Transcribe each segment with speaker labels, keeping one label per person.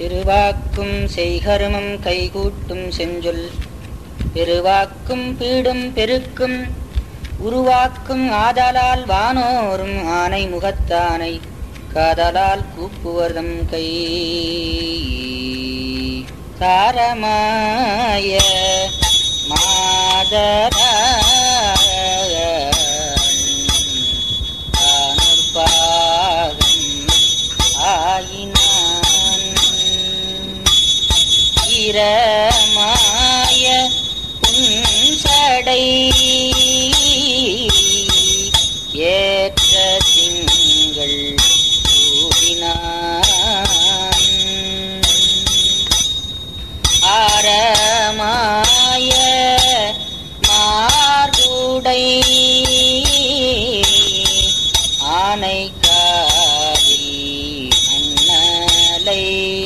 Speaker 1: திருவாக்கும் செய்கருமம் கைகூட்டும் செஞ்சொல் பெருவாக்கும் பீடும் பெருக்கும் உருவாக்கும் ஆதலால் வானோரும் ஆனை முகத்தானை காதலால் கூப்புவர்தம் கை தாரமாய மாதரான் ஆயினான் ஈரமாய புன்சடை ஏற்ற திங்கள் கூடினான் ஆரமாய மார்குடை ஆனை காதில் அண்ணலை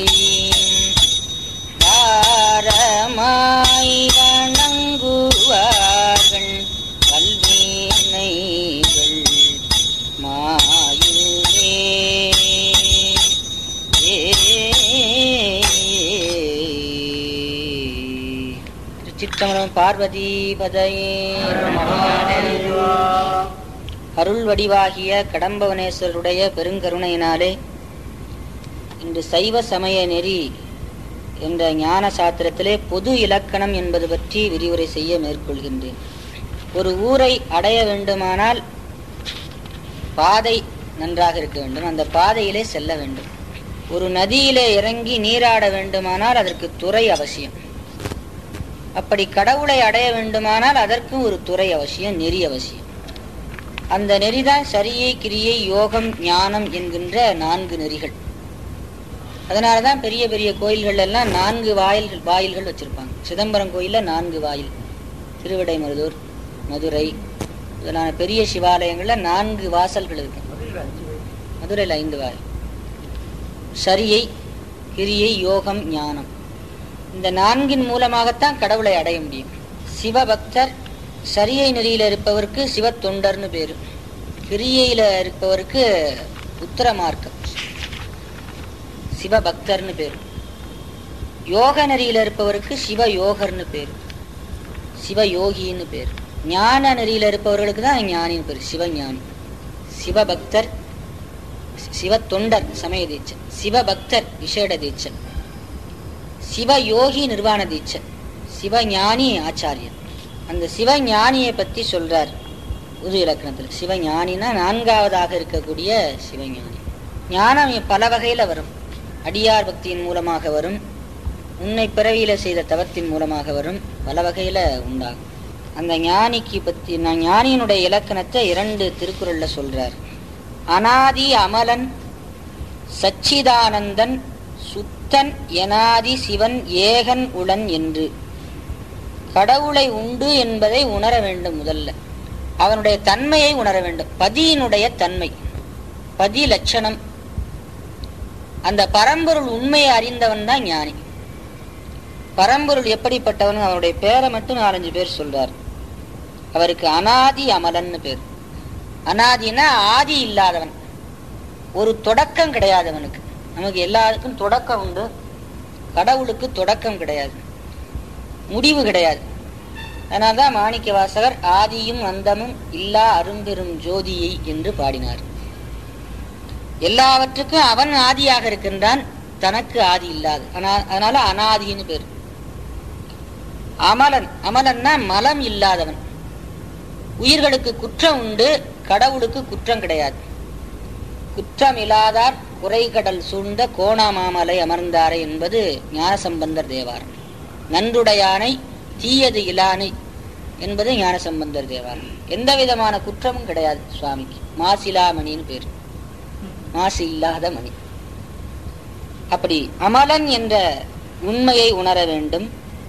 Speaker 1: தாரமாய் வணங்குவார்கள் கல்வினைகள் மாயுமே திருச்சிற்றம்பலம் பார்வதி பதையே அருள் வடிவாகிய கடம்பவனேஸ்வருடைய பெருங்கருணையினாலே இன்று சைவ சமய நெறி என்ற ஞான சாத்திரத்திலே பொது இலக்கணம் என்பது பற்றி விரிவுரை செய்ய மேற்கொள்கின்றேன் ஒரு ஊரை அடைய வேண்டுமானால் பாதை நன்றாக இருக்க வேண்டும் அந்த பாதையிலே செல்ல வேண்டும் ஒரு நதியிலே இறங்கி நீராட வேண்டுமானால் அதற்கு துறை அவசியம் அப்படி கடவுளை அடைய வேண்டுமானால் அதற்கும் ஒரு துறை அவசியம் நெறி அவசியம் அந்த நெறிதான் சரியை கிரியை யோகம் ஞானம் என்கின்ற நான்கு நெறிகள் அதனால தான் பெரிய பெரிய கோயில்கள் எல்லாம் நான்கு வாயில்கள் வாயில்கள் வச்சிருப்பாங்க சிதம்பரம் கோயில்ல நான்கு வாயில் திருவிடைமருதூர் மதுரை இதனால பெரிய சிவாலயங்கள்ல நான்கு வாசல்கள் இருக்கு மதுரையில் ஐந்து வாயில் சரியை கிரியை யோகம் ஞானம் இந்த நான்கின் மூலமாகத்தான் கடவுளை அடைய முடியும் சிவபக்தர் சரியை நெறியில இருப்பவருக்கு சிவத்தொண்டர்னு பேரு கிரியையில இருப்பவருக்கு உத்தர மார்க்கம் சிவபக்தர்னு பேரு யோக நெறியில இருப்பவருக்கு சிவ யோகர்னு பேரு சிவயோகின்னு பேர் ஞான நெறியில இருப்பவர்களுக்கு தான் ஞானின்னு பேர் சிவஞானி சிவபக்தர் சிவ தொண்டர் சமய தீட்சன் சிவபக்தர் விசேட தீட்சன் சிவயோகி நிர்வாண தீட்சன் சிவஞானி ஆச்சாரியர் அந்த சிவஞானியை பத்தி சொல்றார் புது இலக்கணத்தில் சிவஞானினா நான்காவதாக இருக்கக்கூடிய சிவஞானி ஞானம் பல வகையில வரும் அடியார் பக்தியின் மூலமாக வரும் உன்னை பிறவியில செய்த தவத்தின் மூலமாக வரும் பல வகையில உண்டாகும் அந்த ஞானிக்கு பத்தி நான் ஞானியினுடைய இலக்கணத்தை இரண்டு திருக்குறள்ல சொல்றார் அனாதி அமலன் சச்சிதானந்தன் சுத்தன் எனாதி சிவன் ஏகன் உளன் என்று கடவுளை உண்டு என்பதை உணர வேண்டும் முதல்ல அவனுடைய தன்மையை உணர வேண்டும் பதியினுடைய தன்மை பதி லட்சணம் அந்த பரம்பொருள் உண்மையை அறிந்தவன் தான் ஞானி பரம்பொருள் எப்படிப்பட்டவன் அவனுடைய பேரை மட்டும் நாலஞ்சு பேர் சொல்றார் அவருக்கு அனாதி அமலன்னு பேர் அனாதினா ஆதி இல்லாதவன் ஒரு தொடக்கம் கிடையாது அவனுக்கு நமக்கு எல்லாருக்கும் தொடக்கம் உண்டு கடவுளுக்கு தொடக்கம் கிடையாது முடிவு கிடையாது அதனால்தான் மாணிக்க வாசகர் ஆதியும் அந்தமும் இல்லா அரும்பெரும் ஜோதியை என்று பாடினார் எல்லாவற்றுக்கும் அவன் ஆதியாக இருக்கின்றான் தனக்கு ஆதி இல்லாது அதனால அனாதின்னு பேர் அமலன் அமலன்னா மலம் இல்லாதவன் உயிர்களுக்கு குற்றம் உண்டு கடவுளுக்கு குற்றம் கிடையாது குற்றம் இல்லாதார் குறைகடல் சூழ்ந்த கோணாமாமலை அமர்ந்தாரை என்பது ஞானசம்பந்தர் தேவாரம் நன்றுடையானை தீயது இலானை என்பது ஞானசம்பந்தர் தேவாரம் எந்த விதமான குற்றமும் கிடையாது சுவாமிக்கு மாசிலாமணின்னு பேர் மாசு இல்லாத மணி அப்படி அமலன் என்ற உண்மையை உணர வேண்டும்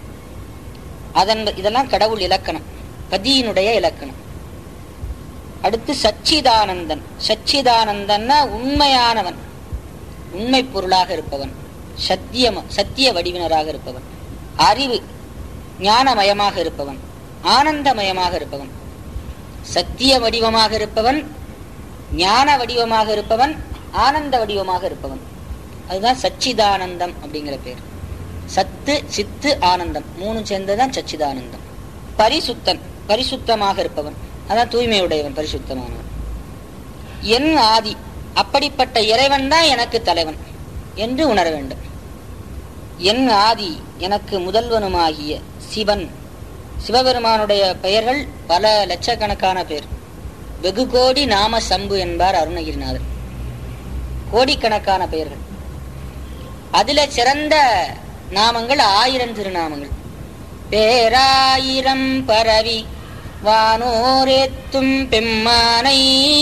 Speaker 1: அதன் இதெல்லாம் கடவுள் இலக்கணம் பதியினுடைய இலக்கணம் அடுத்து சச்சிதானந்தன் சச்சிதானந்தன்னா உண்மையானவன் உண்மை பொருளாக இருப்பவன் சத்தியம் சத்திய வடிவினராக இருப்பவன் அறிவு ஞானமயமாக இருப்பவன் ஆனந்தமயமாக இருப்பவன் சத்திய வடிவமாக இருப்பவன் ஞான வடிவமாக இருப்பவன் ஆனந்த வடிவமாக இருப்பவன் அதுதான் சச்சிதானந்தம் அப்படிங்கிற பேர் சத்து சித்து ஆனந்தம் மூணு சேர்ந்ததுதான் சச்சிதானந்தம் பரிசுத்தன் பரிசுத்தமாக இருப்பவன் அதான் தூய்மையுடையவன் பரிசுத்தமானவன் என் ஆதி அப்படிப்பட்ட இறைவன் தான் எனக்கு தலைவன் என்று உணர வேண்டும் என் ஆதி எனக்கு முதல்வனுமாகிய சிவன் சிவபெருமானுடைய பெயர்கள் பல லட்சக்கணக்கான பேர் வெகு கோடி நாம சம்பு என்பார் அருணகிரிநாதர் கோடிக்கணக்கான பெயர்கள் அதுல சிறந்த நாமங்கள் ஆயிரம் திருநாமங்கள் பேராயிரம் பரவி வானோரேத்தும் பெம்மானை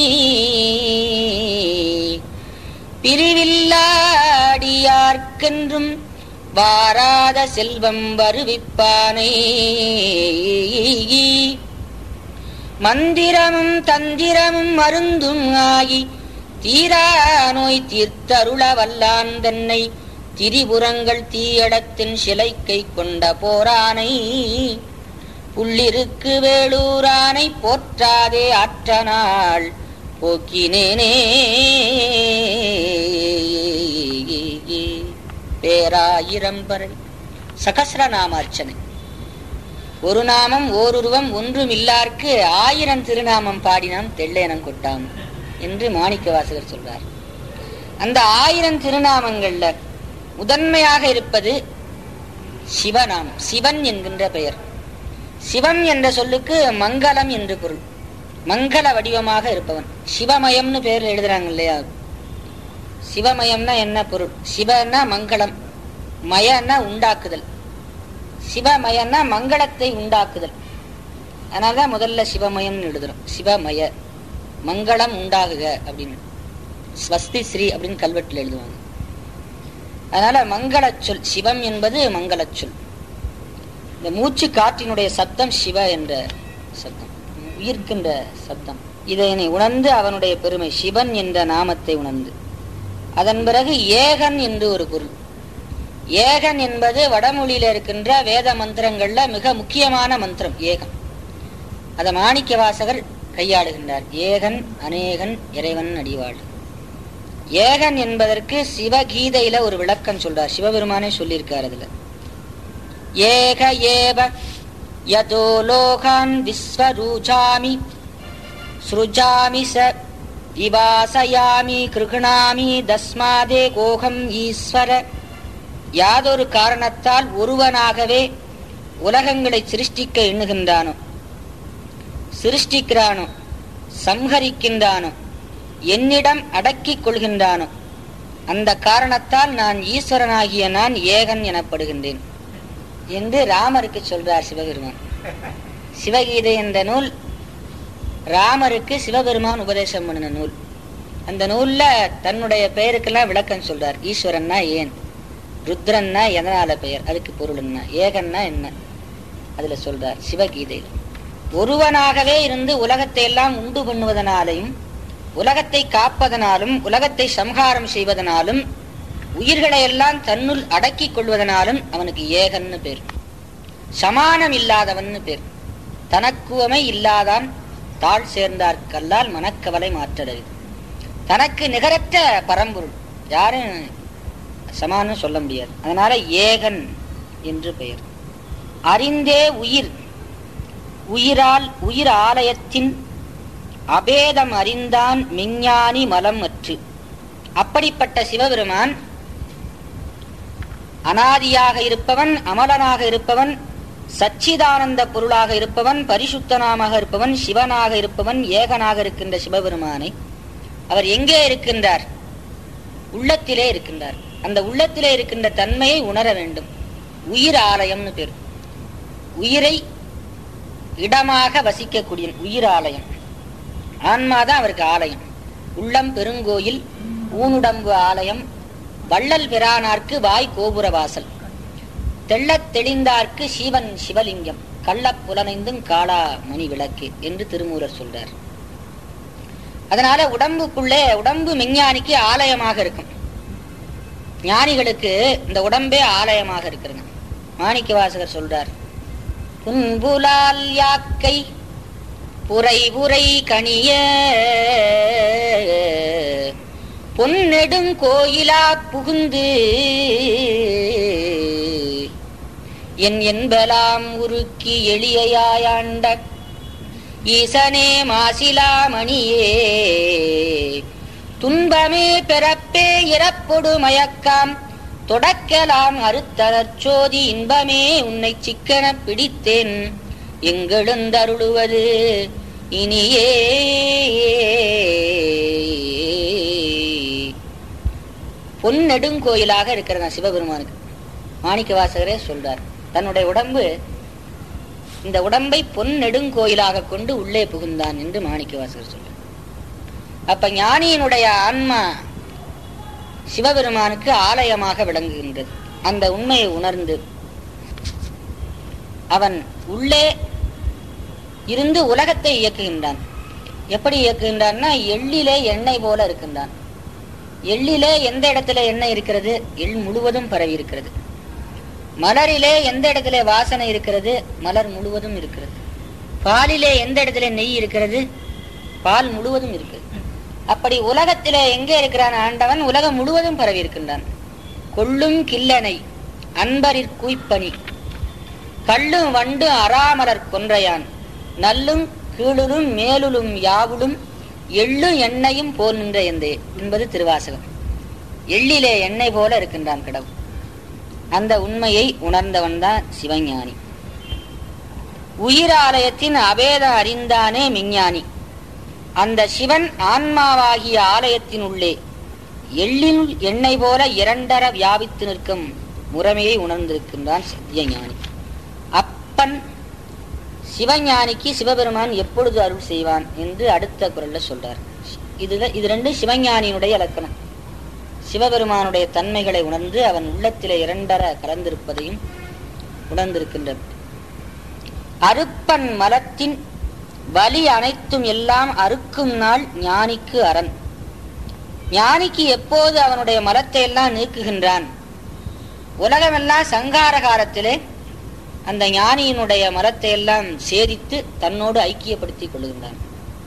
Speaker 1: பிரிவில்லாடியார்க்கென்றும் வாராத செல்வம் வருவிப்பானை மந்திரமும் தந்திரமும் மருந்தும் ஆகி தீரா நோய் தீர்த்தருள வல்லான் தன்னை திரிபுரங்கள் தீயடத்தின் சிலைக்கை கொண்ட போரானை புள்ளிருக்கு வேளூரானை போற்றாதே ஆற்றனாள் போக்கினேனே பேராயிரம் பறை சகசிரநாமார்ச்சனை ஒரு நாமம் ஓருருவம் ஒன்றும் இல்லார்க்கு ஆயிரம் திருநாமம் பாடினான் தெள்ளேனம் கொட்டாம் என்று மாணிக்க வாசகர் சொல்றார் அந்த ஆயிரம் திருநாமங்கள்ல முதன்மையாக இருப்பது சிவநாமம் சிவன் என்கின்ற பெயர் சிவன் என்ற சொல்லுக்கு மங்களம் என்று பொருள் மங்கள வடிவமாக இருப்பவன் சிவமயம்னு பேர் எழுதுறாங்க இல்லையா சிவமயம்னா என்ன பொருள் சிவன்னா மங்களம் மயன்னா உண்டாக்குதல் சிவமயன்னா மங்களத்தை உண்டாக்குதல் அதனாலதான் முதல்ல சிவமயம்னு எழுதுறோம் சிவமய மங்களம் உண்டாகுக அப்படின்னு ஸ்வஸ்தி ஸ்ரீ அப்படின்னு கல்வெட்டில் எழுதுவாங்க அதனால மங்களச் சொல் சிவம் என்பது மங்களச் சொல் இந்த மூச்சு காற்றினுடைய சப்தம் சிவ என்ற சப்தம் உயிர்க்கின்ற சப்தம் இதனை உணர்ந்து அவனுடைய பெருமை சிவன் என்ற நாமத்தை உணர்ந்து அதன் பிறகு ஏகன் என்று ஒரு பொருள் ஏகன் என்பது வடமொழியில இருக்கின்ற வேத மந்திரங்கள்ல மிக முக்கியமான மந்திரம் ஏகன் அதை மாணிக்க வாசகர் கையாளுகின்றார் ஏகன் அநேகன் இறைவன் அடிவாள் ஏகன் என்பதற்கு சிவகீதையில ஒரு விளக்கம் சொல்றார் சிவபெருமானே சொல்லியிருக்கார் அதுல ஏக ஏவ யதோ லோகான் விஸ்வரூஜாமி ஸ்ருஜாமி ச விவாசயாமி கிருகணாமி தஸ்மாதே கோகம் ஈஸ்வர யாதொரு காரணத்தால் ஒருவனாகவே உலகங்களை சிருஷ்டிக்க எண்ணுகின்றானோ சிருஷ்டிக்கிறானோ சம்ஹரிக்கின்றானோ என்னிடம் அடக்கிக் கொள்கின்றானோ அந்த காரணத்தால் நான் ஈஸ்வரனாகிய நான் ஏகன் எனப்படுகின்றேன் என்று ராமருக்கு சொல்றார் சிவபெருமான் சிவகீதை என்ற நூல் ராமருக்கு சிவபெருமான் உபதேசம் பண்ணின நூல் அந்த நூல்ல தன்னுடைய பெயருக்கெல்லாம் விளக்கம் சொல்றார் ஈஸ்வரன்னா ஏன் ருத்ரன்னா எதனால பெயர் அதுக்கு பொருள் என்ன ஏகன்னா என்ன அதுல சொல்றார் சிவகீதையில் ஒருவனாகவே இருந்து உலகத்தை எல்லாம் உண்டு பண்ணுவதனாலையும் உலகத்தை காப்பதனாலும் உலகத்தை சம்ஹாரம் செய்வதனாலும் உயிர்களை எல்லாம் தன்னுள் அடக்கிக் கொள்வதனாலும் அவனுக்கு ஏகன்னு பேர் சமானம் இல்லாதவன்னு பேர் தனக்குவமை இல்லாதான் தாழ் சேர்ந்தார்கல்லால் மனக்கவலை மாற்றடது தனக்கு நிகரற்ற பரம்பொருள் யாரும் சமானம் சொல்ல முடியாது அதனால ஏகன் என்று பெயர் அறிந்தே உயிர் உயிரால் உயிர் ஆலயத்தின் அபேதம் அறிந்தான் மெஞ்ஞானி மலம் அற்று அப்படிப்பட்ட சிவபெருமான் அனாதியாக இருப்பவன் அமலனாக இருப்பவன் சச்சிதானந்த பொருளாக இருப்பவன் பரிசுத்தனாமாக இருப்பவன் சிவனாக இருப்பவன் ஏகனாக இருக்கின்ற சிவபெருமானை அவர் எங்கே இருக்கின்றார் உள்ளத்திலே இருக்கின்றார் அந்த உள்ளத்திலே இருக்கின்ற தன்மையை உணர வேண்டும் உயிர் ஆலயம்னு பேர் உயிரை இடமாக வசிக்கக்கூடிய உயிர் ஆலயம் ஆன்மாதான் அவருக்கு ஆலயம் உள்ளம் பெருங்கோயில் ஊனுடம்பு ஆலயம் வள்ளல் பிரானார்க்கு வாய் கோபுர வாசல் தெள்ளத் தெளிந்தார்க்கு சிவன் சிவலிங்கம் கள்ளப் புலனைந்தும் காளா மணி விளக்கு என்று திருமூலர் சொல்றார் அதனால உடம்புக்குள்ளே உடம்பு மெஞ்ஞானிக்கு ஆலயமாக இருக்கும் ஞானிகளுக்கு இந்த உடம்பே ஆலயமாக இருக்கிறது மாணிக்க வாசகர் சொல்றார் புன்புலால் யாக்கை புரை புரை கணிய பொன்னெடும் கோயிலா புகுந்து என் என்பலாம் உருக்கி எளியாயாண்ட ஈசனே மாசிலா மணியே துன்பமே பிறப்பே இறப்பொடு மயக்காம் தொடக்கலாம் அறுத்தனச்சோதி இன்பமே உன்னை சிக்கன பிடித்தேன் எங்கெழுந்தருளுவது இனியே பொன்னெடுங்கோயிலாக இருக்கிறதா சிவபெருமானுக்கு மாணிக்க வாசகரே சொல்றார் தன்னுடைய உடம்பு இந்த உடம்பை பொன் நெடுங்கோயிலாக கொண்டு உள்ளே புகுந்தான் என்று மாணிக்க வாசகர் சொல்றார் அப்ப ஞானியினுடைய ஆன்மா சிவபெருமானுக்கு ஆலயமாக விளங்குகின்றது அந்த உண்மையை உணர்ந்து அவன் உள்ளே இருந்து உலகத்தை இயக்குகின்றான் எப்படி இயக்குகின்றான்னா எள்ளிலே எண்ணெய் போல இருக்கின்றான் எள்ளிலே எந்த இடத்துல எண்ணெய் இருக்கிறது எள் முழுவதும் பரவி இருக்கிறது மலரிலே எந்த இடத்துல வாசனை இருக்கிறது மலர் முழுவதும் இருக்கிறது பாலிலே எந்த இடத்துல நெய் இருக்கிறது பால் முழுவதும் இருக்கிறது அப்படி உலகத்திலே எங்கே இருக்கிறான் ஆண்டவன் உலகம் முழுவதும் பரவி இருக்கின்றான் கொள்ளும் கில்லனை அன்பரிற் குய்ப்பணி கள்ளும் வண்டு அறாமலர் கொன்றையான் நல்லும் கீழுலும் மேலுலும் யாவுலும் எள்ளும் எண்ணெயும் போல் நின்ற எந்தே என்பது திருவாசகம் எள்ளிலே எண்ணெய் போல இருக்கின்றான் கடவுள் அந்த உண்மையை உணர்ந்தவன் தான் சிவஞானி உயிராலயத்தின் அபேதம் அறிந்தானே விஞ்ஞானி அந்த சிவன் ஆன்மாவாகிய ஆலயத்தின் உள்ளே எள்ளினுள் எண்ணெய் போல இரண்டர வியாபித்து நிற்கும் முறைமையை உணர்ந்திருக்கின்றான் சத்தியஞானி அப்பன் சிவஞானிக்கு சிவபெருமான் எப்பொழுது அருள் செய்வான் என்று அடுத்த குரல்ல சொல்றார் இதுல இது ரெண்டு சிவஞானியினுடைய இலக்கணம் சிவபெருமானுடைய தன்மைகளை உணர்ந்து அவன் உள்ளத்திலே இரண்டர கலந்திருப்பதையும் உணர்ந்திருக்கின்றது அருப்பன் மலத்தின் வலி அனைத்தும் எல்லாம் அறுக்கும் நாள் ஞானிக்கு அரண் ஞானிக்கு எப்போது அவனுடைய மலத்தை எல்லாம் நீக்குகின்றான் உலகமெல்லாம் சங்கார காலத்திலே அந்த ஞானியினுடைய மரத்தை எல்லாம் சேதித்து தன்னோடு ஐக்கியப்படுத்திக் கொள்கின்றான்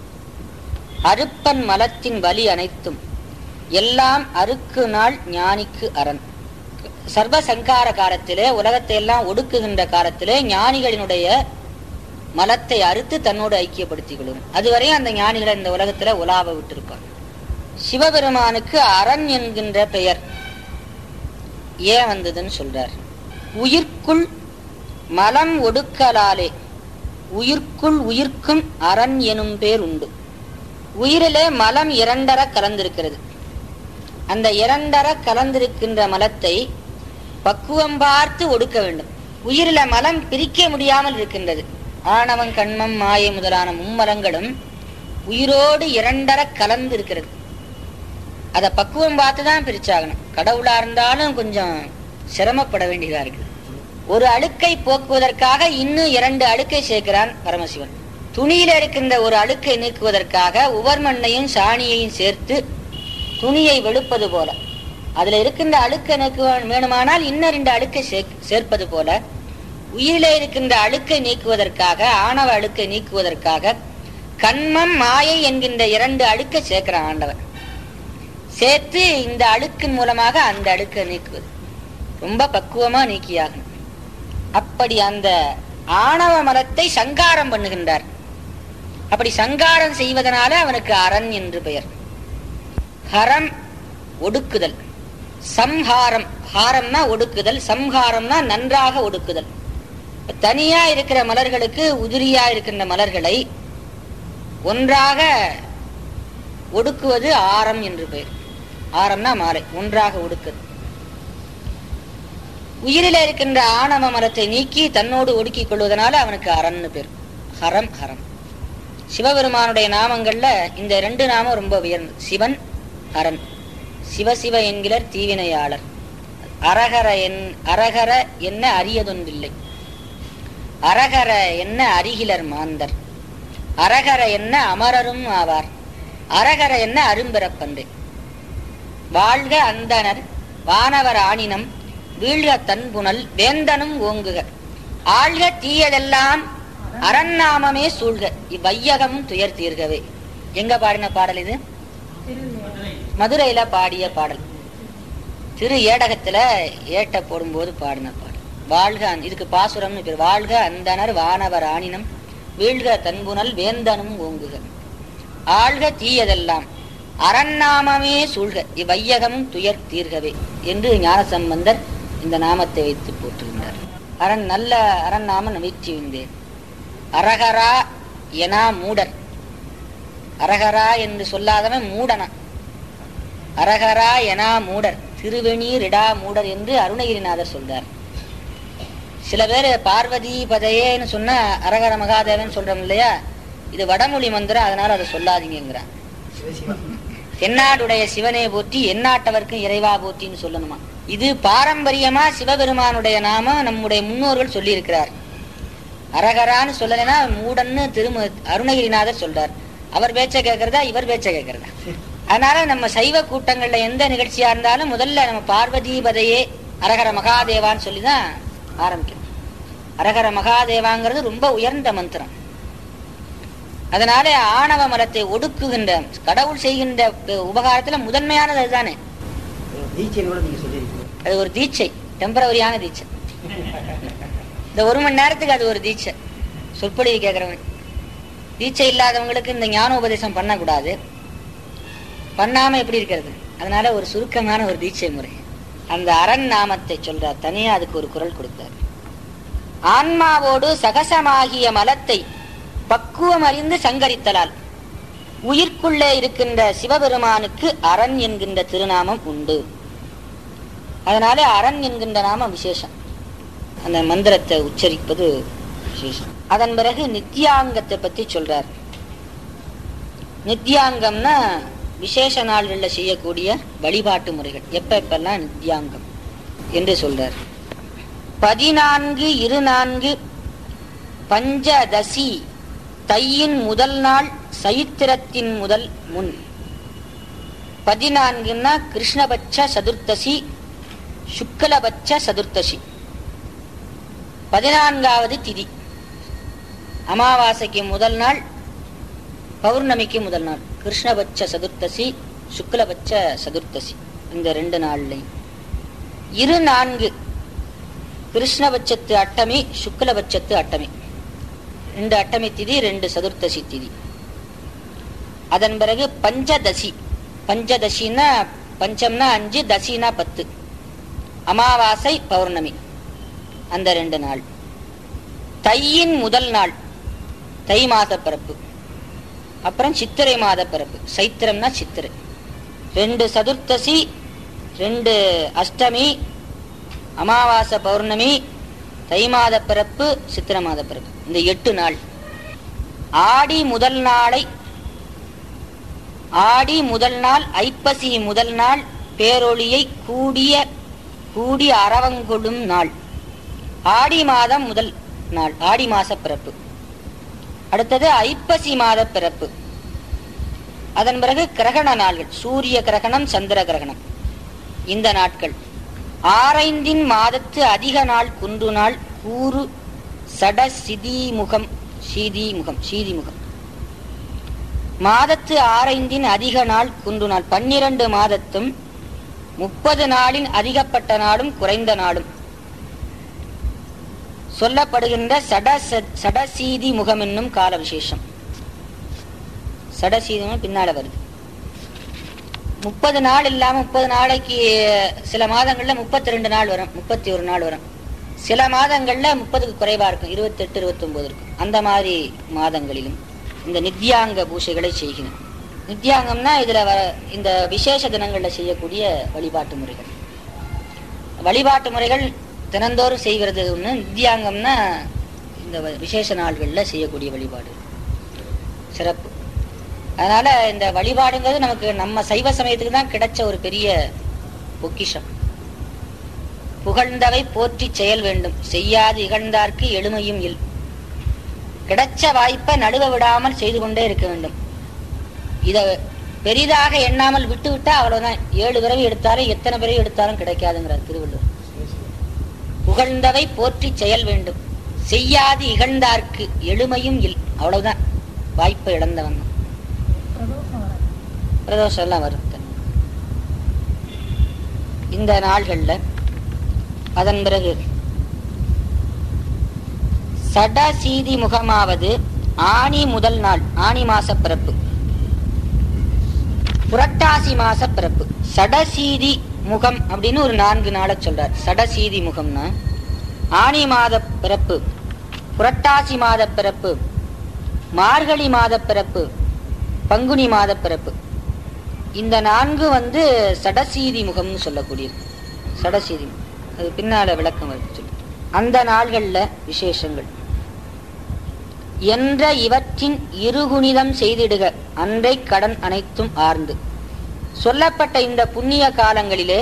Speaker 1: அருப்பன் மலத்தின் வலி அனைத்தும் எல்லாம் அறுக்கு நாள் ஞானிக்கு அரண் சர்வ சங்கார காலத்திலே உலகத்தை எல்லாம் ஒடுக்குகின்ற காலத்திலே ஞானிகளினுடைய மலத்தை அறுத்து தன்னோடு ஐக்கியப்படுத்திக் கொள்ளும் அதுவரையும் அந்த ஞானிகளை இந்த உலகத்துல உலாவ விட்டிருப்பார் சிவபெருமானுக்கு அரண் என்கின்ற பெயர் ஏன் வந்ததுன்னு சொல்றார் உயிர்க்குள் மலம் ஒடுக்கலாலே உயிர்க்குள் உயிர்க்கும் அரண் எனும் பேர் உண்டு உயிரிலே மலம் இரண்டர கலந்திருக்கிறது அந்த இரண்டர கலந்திருக்கின்ற மலத்தை பக்குவம் பார்த்து ஒடுக்க வேண்டும் உயிரில மலம் பிரிக்க முடியாமல் இருக்கின்றது ஆணவம் கண்மம் மாயை முதலான மும்மலங்களும் உயிரோடு இரண்டர கலந்து இருக்கிறது அதை பக்குவம் பார்த்து தான் பிரிச்சாகணும் கடவுளா இருந்தாலும் கொஞ்சம் சிரமப்பட வேண்டியதா இருக்கு ஒரு அழுக்கை போக்குவதற்காக இன்னும் இரண்டு அழுக்கை சேர்க்கிறான் பரமசிவன் துணியில இருக்கின்ற ஒரு அழுக்கை நீக்குவதற்காக உவர்மண்ணையும் சாணியையும் சேர்த்து துணியை வெளுப்பது போல அதுல இருக்கின்ற அழுக்கை நீக்க வேணுமானால் இன்னும் ரெண்டு அழுக்கை சேர்ப்பது போல உயிரிலே இருக்கின்ற அழுக்கை நீக்குவதற்காக ஆணவ அழுக்கை நீக்குவதற்காக கண்மம் மாயை என்கின்ற இரண்டு அழுக்கை சேர்க்கிறான் ஆண்டவன் சேர்த்து இந்த அழுக்கின் மூலமாக அந்த அழுக்கை நீக்குவது ரொம்ப பக்குவமா நீக்கியாகணும் அப்படி அந்த ஆணவ மலத்தை சங்காரம் பண்ணுகின்றார் அப்படி சங்காரம் செய்வதனால அவனுக்கு அரண் என்று பெயர் ஹரம் ஒடுக்குதல் சம்ஹாரம் ஹாரம்னா ஒடுக்குதல் சம்ஹாரம்னா நன்றாக ஒடுக்குதல் தனியா இருக்கிற மலர்களுக்கு உதிரியா இருக்கின்ற மலர்களை ஒன்றாக ஒடுக்குவது ஆரம் என்று பெயர் ஆரம்னா மாலை ஒன்றாக ஒடுக்குது உயிரில இருக்கின்ற ஆணவ மரத்தை நீக்கி தன்னோடு ஒடுக்கிக் கொள்வதனால அவனுக்கு அரண்னு பேர் ஹரம் ஹரம் சிவபெருமானுடைய நாமங்கள்ல இந்த ரெண்டு நாமம் ரொம்ப உயர்ந்து சிவன் ஹரன் சிவசிவ என்கிறர் தீவினையாளர் அரகர என் அரகர என்ன அரியதொன்றில்லை அரகர என்ன அருகிலர் மாந்தர் அரகர என்ன அமரரும் ஆவார் அரகர என்ன அரும்பிறப்பன்று வாழ்க அந்தனர் வானவர் ஆணினம் வீழ்க தன்புணல் வேந்தனும் ஓங்குக ஆழ்க தீயதெல்லாம் அரண்நாமமே சூழ்க இவ்வையகம் துயர் தீர்கவே எங்க பாடின பாடல் இது மதுரையில பாடிய பாடல் திரு ஏடகத்துல ஏட்ட போடும்போது பாடின பாடல் வாழ்க அந்த- இதுக்கு பாசுரம்னு பேர் வாழ்க அந்தனர் வானவர் ஆணினம் வீழ்க தன்புணல் வேந்தனும் ஓங்குக ஆழ்க தீயதெல்லாம் அரண்நாமமே சூழ்க இவ்வையகமும் துயர் தீர்கவே என்று ஞானசம்பந்தர் இந்த நாமத்தை வைத்து போற்றுகின்றார் அரண் நல்ல அரண் நாமம் வீழ்ச்சி வந்தேன் அரகரா எனா மூடர் அரகரா என்று சொல்லாதவன் மூடனா அரகரா எனா மூடர் திருவெணீரிடா மூடர் என்று அருணகிரிநாதர் சொல்றார் சில பேர் பார்வதி பதையேன்னு சொன்னா அரகர மகாதேவன் சொல்றோம் இல்லையா இது வடமொழி மந்திரம் அதனால அதை சொல்லாதீங்கிறான் தென்னாடுடைய சிவனே போற்றி எந்நாட்டவர்க்கும் இறைவா போற்றின்னு சொல்லணுமா இது பாரம்பரியமா சிவபெருமானுடைய நாம நம்முடைய முன்னோர்கள் சொல்லி இருக்கிறார் அரகரான்னு சொல்லலைன்னா மூடன்னு திரும அருணகிரிநாதர் சொல்றார் அவர் பேச்ச கேட்கறதா இவர் பேச்ச கேட்கறதா அதனால நம்ம சைவ கூட்டங்கள்ல எந்த நிகழ்ச்சியா இருந்தாலும் முதல்ல நம்ம பார்வதிபதையே அரகர மகாதேவான்னு சொல்லிதான் ஆரம்பிக்கணும் அரகர மகாதேவாங்கிறது ரொம்ப உயர்ந்த மந்திரம் அதனால ஆணவ மரத்தை ஒடுக்குகின்ற கடவுள் செய்கின்ற உபகாரத்துல முதன்மையானது அதுதானே
Speaker 2: தீட்சைன்னு கூட நீங்க சொல்லியிருக்கீங்க
Speaker 1: அது ஒரு தீட்சை டெம்பரவரியான தீட்சை இந்த ஒரு மணி நேரத்துக்கு அது ஒரு தீட்சை சொற்பொழிவு கேட்கறவன் தீட்சை இல்லாதவங்களுக்கு இந்த ஞானோபதேசம் பண்ணக்கூடாது பண்ணாம எப்படி இருக்கிறது அதனால ஒரு சுருக்கமான ஒரு தீட்சை முறை அந்த அரண் நாமத்தை சொல்றார் தனியா அதுக்கு ஒரு குரல் கொடுத்தார் ஆன்மாவோடு சகசமாகிய மலத்தை பக்குவம் அறிந்து சங்கரித்தலால் உயிர்க்குள்ளே இருக்கின்ற சிவபெருமானுக்கு அரண் என்கின்ற திருநாமம் உண்டு அதனால அரண் என்கின்ற நாமம் விசேஷம் அந்த மந்திரத்தை உச்சரிப்பது விசேஷம் அதன் பிறகு நித்யாங்கத்தை பத்தி சொல்றார் நித்யாங்கம்னா விசேஷ நாள்களில் செய்யக்கூடிய வழிபாட்டு முறைகள் எப்ப எப்பெல்லாம் நித்யாங்கம் என்று சொல்றார் பதினான்கு இரு நான்கு பஞ்சதசி தையின் முதல் நாள் சைத்திரத்தின் முதல் முன் பதினான்குன்னா கிருஷ்ணபட்ச சதுர்த்தசி சுக்லபட்ச சதுர்த்தசி பதினான்காவது திதி அமாவாசைக்கு முதல் நாள் பௌர்ணமிக்கு முதல் நாள் கிருஷ்ணபட்ச சதுர்த்தசி சுக்லபட்ச சதுர்த்தசி இந்த ரெண்டு நாள்லையும் இரு நான்கு கிருஷ்ணபட்சத்து அட்டமி சுக்லபட்சத்து அட்டமி ரெண்டு அட்டமி திதி ரெண்டு சதுர்த்தசி திதி அதன் பிறகு பஞ்சதசி பஞ்சதசின்னா பஞ்சம்னா அஞ்சு தசினா பத்து அமாவாசை பௌர்ணமி அந்த ரெண்டு நாள் தையின் முதல் நாள் தை மாத பிறப்பு அப்புறம் சித்திரை மாத பிறப்பு சைத்திரம்னா சித்திரை ரெண்டு சதுர்த்தசி ரெண்டு அஷ்டமி அமாவாசை பௌர்ணமி தை மாத பிறப்பு சித்திரை மாத பிறப்பு இந்த எட்டு நாள் ஆடி முதல் நாளை ஆடி முதல் நாள் ஐப்பசி முதல் நாள் பேரொளியை கூடிய கூடி அரவங்கொடும் நாள் ஆடி மாதம் முதல் நாள் ஆடி மாச பிறப்பு அடுத்தது ஐப்பசி மாத பிறப்பு அதன் பிறகு கிரகண நாள்கள் சூரிய கிரகணம் சந்திர கிரகணம் இந்த நாட்கள் ஆரைந்தின் மாதத்து அதிக நாள் குன்று நாள் கூறு சட சிதிமுகம் சீதிமுகம் சீதிமுகம் மாதத்து ஆரைந்தின் அதிக நாள் குன்று நாள் பன்னிரண்டு மாதத்தும் முப்பது நாளின் அதிகப்பட்ட நாளும் குறைந்த நாளும் சொல்லப்படுகின்ற சட சடசீதி முகம் என்னும் கால விசேஷம் சடசீதம் பின்னால வருது முப்பது நாள் இல்லாம முப்பது நாளைக்கு சில மாதங்கள்ல முப்பத்தி ரெண்டு நாள் வரும் முப்பத்தி ஒரு நாள் வரும் சில மாதங்கள்ல முப்பதுக்கு குறைவா இருக்கும் இருபத்தி எட்டு இருபத்தி ஒன்பது இருக்கும் அந்த மாதிரி மாதங்களிலும் இந்த நித்யாங்க பூசைகளை செய்கிறோம் நித்யாங்கம்னா இதுல வர இந்த விசேஷ தினங்கள்ல செய்யக்கூடிய வழிபாட்டு முறைகள் வழிபாட்டு முறைகள் தினந்தோறும் செய்கிறது ஒண்ணு நித்யாங்கம்னா இந்த வ- விசேஷ நாள்கள்ல செய்யக்கூடிய வழிபாடு சிறப்பு அதனால இந்த வழிபாடுங்கிறது நமக்கு நம்ம சைவ சமயத்துக்கு தான் கிடைச்ச ஒரு பெரிய பொக்கிஷம் புகழ்ந்தவை போற்றி செயல் வேண்டும் செய்யாது இகழ்ந்தார்க்கு எளிமையும் இல் கிடைச்ச வாய்ப்பை நடுவ விடாமல் செய்து கொண்டே இருக்க வேண்டும் இத பெரிதாக எண்ணாமல் விட்டு விட்டா அவ்வளவுதான் ஏழு பிறவி எடுத்தாலும் எத்தனை பிறவி எடுத்தாலும் கிடைக்காதுங்கிறார் திருவள்ளுவர் புகழ்ந்தவை போற்றி செயல் வேண்டும் செய்யாது இகழ்ந்தார்க்கு எளிமையும் இல் அவ்வளவுதான் வாய்ப்பை இழந்தவன் பிரதோஷம் எல்லாம் வரும் இந்த நாள்கள்ல அதன் பிறகு சடசீதி முகமாவது ஆனி முதல் நாள் ஆனி மாச பிறப்பு புரட்டாசி மாச பிறப்பு சடசீதி முகம் அப்படின்னு ஒரு நான்கு நாளை சொல்றார் சடசீதி முகம்னா ஆனி மாத பிறப்பு புரட்டாசி மாத பிறப்பு மார்கழி மாத பிறப்பு பங்குனி மாத பிறப்பு இந்த நான்கு வந்து சடசீதி முகம்னு சொல்லக்கூடியது சடசீதி முகம். அது பின்னால விளக்கம் வருது சொல்லு. அந்த நாள்கள்ல விசேஷங்கள் என்ற இவற்றின் இருகுணிதம் செய்திடுக அன்றை கடன் அனைத்தும் ஆர்ந்து சொல்லப்பட்ட இந்த புண்ணிய காலங்களிலே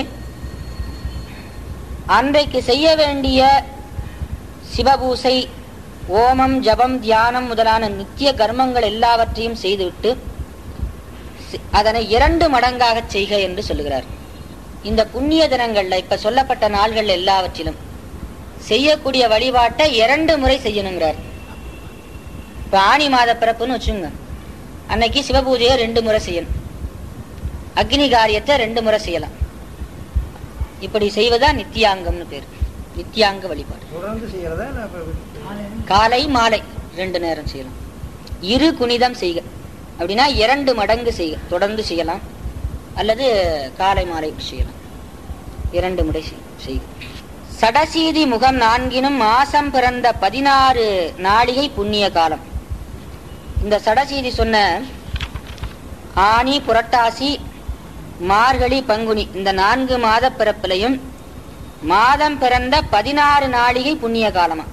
Speaker 1: அன்றைக்கு செய்ய வேண்டிய சிவபூசை ஓமம் ஜபம் தியானம் முதலான நித்திய கர்மங்கள் எல்லாவற்றையும் செய்துவிட்டு சி- அதனை இரண்டு மடங்காக செய்க என்று சொல்லுகிறார் இந்த புண்ணிய தினங்கள்ல இப்ப சொல்லப்பட்ட நாள்கள் எல்லாவற்றிலும் செய்யக்கூடிய வழிபாட்டை இரண்டு முறை செய்யணுங்கிறார் இப்ப ஆனி மாத பிறப்புன்னு வச்சுங்க அன்னைக்கு சிவபூஜையை ரெண்டு முறை செய்யணும் அக்னி காரியத்தை ரெண்டு முறை செய்யலாம் இப்படி செய்வதா நித்தியாங்கம்னு பேர் நித்தியாங்க வழிபாடு
Speaker 2: தொடர்ந்து செய்யறதா இல்ல அப்ப
Speaker 1: காலை மாலை ரெண்டு நேரம் செய்யலாம் இரு குனிதம் செய்க அப்படின்னா இரண்டு மடங்கு செய்க தொடர்ந்து செய்யலாம் அல்லது காலை மாலை செய்யலாம் இரண்டு முறை செய்- செய்க சடசீதி முகம் நான்கினும் மாசம் பிறந்த பதினாறு நாளிகை புண்ணிய காலம் இந்த சடசீதி சொன்ன ஆனி புரட்டாசி மார்கழி பங்குனி இந்த நான்கு மாத பிறப்பிலையும் மாதம் பிறந்த பதினாறு நாளிகை புண்ணிய காலமா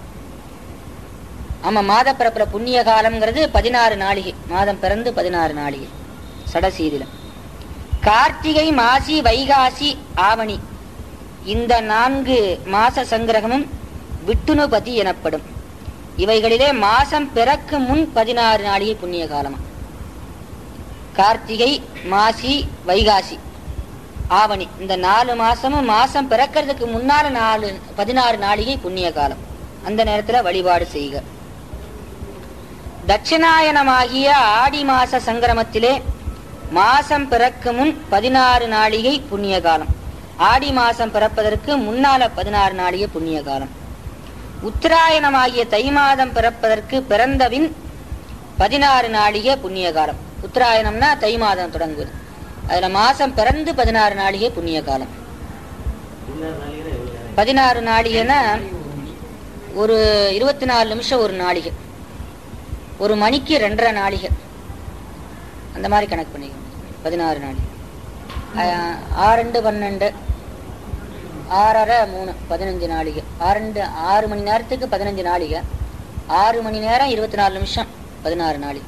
Speaker 1: ஆமா மாத பிறப்புற புண்ணிய காலம்ங்கிறது பதினாறு நாளிகை மாதம் பிறந்து பதினாறு நாளிகை சடசீதில கார்த்திகை மாசி வைகாசி ஆவணி இந்த நான்கு மாச சங்கிரகமும் விட்டுணுபதி எனப்படும் இவைகளிலே மாசம் பிறக்கு முன் பதினாறு நாளிகை புண்ணிய காலமா கார்த்திகை மாசி வைகாசி ஆவணி இந்த நாலு மாசமும் மாசம் பிறக்கிறதுக்கு முன்னால நாலு பதினாறு நாளிகை புண்ணிய காலம் அந்த நேரத்துல வழிபாடு செய்க தட்சிணாயனமாகிய ஆடி மாச சங்கிரமத்திலே மாசம் பிறக்கு முன் பதினாறு நாளிகை புண்ணிய காலம் ஆடி மாசம் பிறப்பதற்கு முன்னால பதினாறு நாளிகை புண்ணிய காலம் உத்தராயணமாகிய தை மாதம் பிறப்பதற்கு பிறந்தபின் பதினாறு நாளிகை புண்ணிய காலம் உத்தராயணம்னா தை மாதம் தொடங்குது அதுல மாசம் பிறந்து பதினாறு நாளிகை புண்ணிய காலம் பதினாறு நாளிகைன்னா ஒரு இருபத்தி நாலு நிமிஷம் ஒரு நாளிகை ஒரு மணிக்கு ரெண்டரை நாளிகை அந்த மாதிரி கணக்கு பண்ணிக்கணும் பதினாறு நாளிகை ஆஹ், ஆறண்டு பன்னெண்டு ஆறரை மூணு பதினஞ்சு நாளிகை ஆறண்டு ஆறு மணி நேரத்துக்கு பதினஞ்சு நாளிகை ஆறு மணி நேரம் இருபத்தி நாலு நிமிஷம் பதினாறு நாளிகை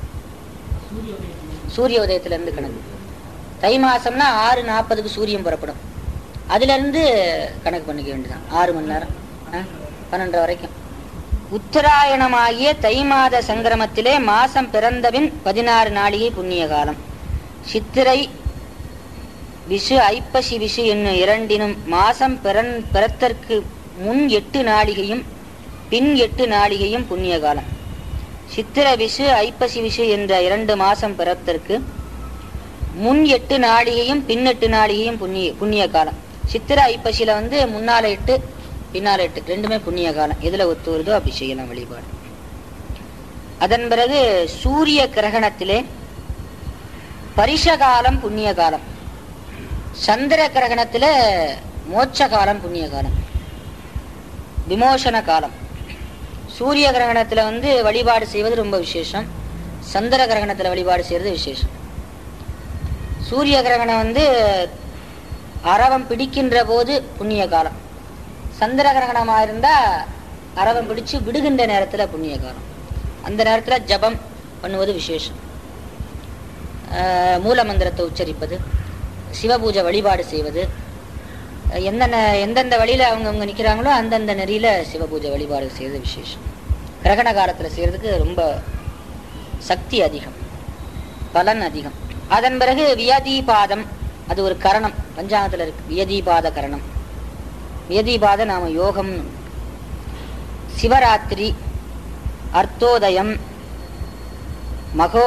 Speaker 1: சூரிய உதயத்துல இருந்து கணக்கு தை மாசம்னா ஆறு நாற்பதுக்கு சூரியன் புறப்படும் அதுல இருந்து கணக்கு பண்ணிக்க வேண்டியதான் ஆறு மணி நேரம் ஆ, பன்னெண்டரை வரைக்கும் உத்தராயணமாகிய தை மாத சங்கிரமத்திலே மாசம் பிறந்தபின் பதினாறு நாளிகை புண்ணிய காலம் சித்திரை விஷு ஐப்பசி விஷு என்னும் இரண்டினும் மாசம் பிறன் பிறத்தற்கு முன் எட்டு நாளிகையும் பின் எட்டு நாளிகையும் புண்ணிய காலம் சித்திர விஷு ஐப்பசி விஷு என்ற இரண்டு மாசம் பிறத்தற்கு முன் எட்டு நாளிகையும் பின் எட்டு நாளிகையும் புண்ணிய புண்ணிய காலம் சித்திர ஐப்பசியில வந்து முன்னால எட்டு பின்னால எட்டு ரெண்டுமே புண்ணிய காலம் எதுல ஒத்து வருதோ அப்படி செய்யலாம் வழிபாடு அதன் பிறகு சூரிய கிரகணத்திலே பரிச காலம் புண்ணிய காலம் சந்திர கிரகணத்துல மோட்ச காலம் புண்ணிய காலம் விமோசன காலம் சூரிய கிரகணத்துல வந்து வழிபாடு செய்வது ரொம்ப விசேஷம் சந்திர கிரகணத்துல வழிபாடு செய்யறது விசேஷம் சூரிய கிரகணம் வந்து அரவம் பிடிக்கின்ற போது புண்ணிய காலம் சந்திர கிரகணமா இருந்தா அரவம் பிடிச்சு விடுகின்ற நேரத்துல புண்ணிய காலம் அந்த நேரத்துல ஜபம் பண்ணுவது விசேஷம் ஆஹ் மூல மந்திரத்தை உச்சரிப்பது சிவபூஜை வழிபாடு செய்வது அஹ் எந்தெந்த எந்தெந்த வழியில அவங்கவுங்க நிக்கிறாங்களோ அந்தந்த நெறியில சிவபூஜை வழிபாடு செய்வது விசேஷம் கிரகண காலத்துல செய்யறதுக்கு ரொம்ப சக்தி அதிகம் பலன் அதிகம் அதன் பிறகு வியதீபாதம் அது ஒரு கரணம் பஞ்சாங்கத்துல இருக்கு வியதீபாத கரணம் வியதீபாத நாம யோகம் சிவராத்திரி அர்த்தோதயம்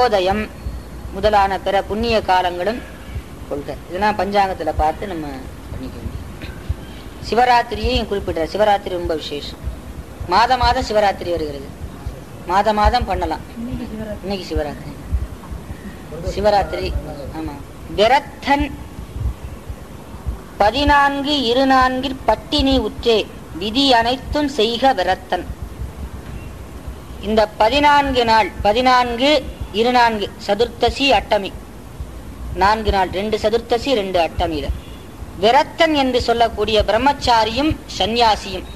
Speaker 1: மகோதயம் முதலான பிற புண்ணிய காலங்களும் கொள்க இதெல்லாம் பஞ்சாங்கத்துல பார்த்து நம்ம பண்ணிக்க வேண்டியது சிவராத்திரியையும் குறிப்பிடுற சிவராத்திரி ரொம்ப விசேஷம் மாத மாதம் சிவராத்திரி வருகிறது மாத மாதம் பண்ணலாம் இன்னைக்கு சிவராத்திரி சிவராத்திரி ஆமா விரத்தன் பதினான்கு இரு நான்கில் பட்டினி உற்றே விதி அனைத்தும் செய்க விரத்தன் இந்த பதினான்கு நாள் பதினான்கு இரு நான்கு சதுர்த்தசி அட்டமி நான்கு நாள் ரெண்டு சதுர்த்தசி ரெண்டு அட்டமியில விரத்தன் என்று சொல்லக்கூடிய பிரம்மச்சாரியும் சந்நியாசியும்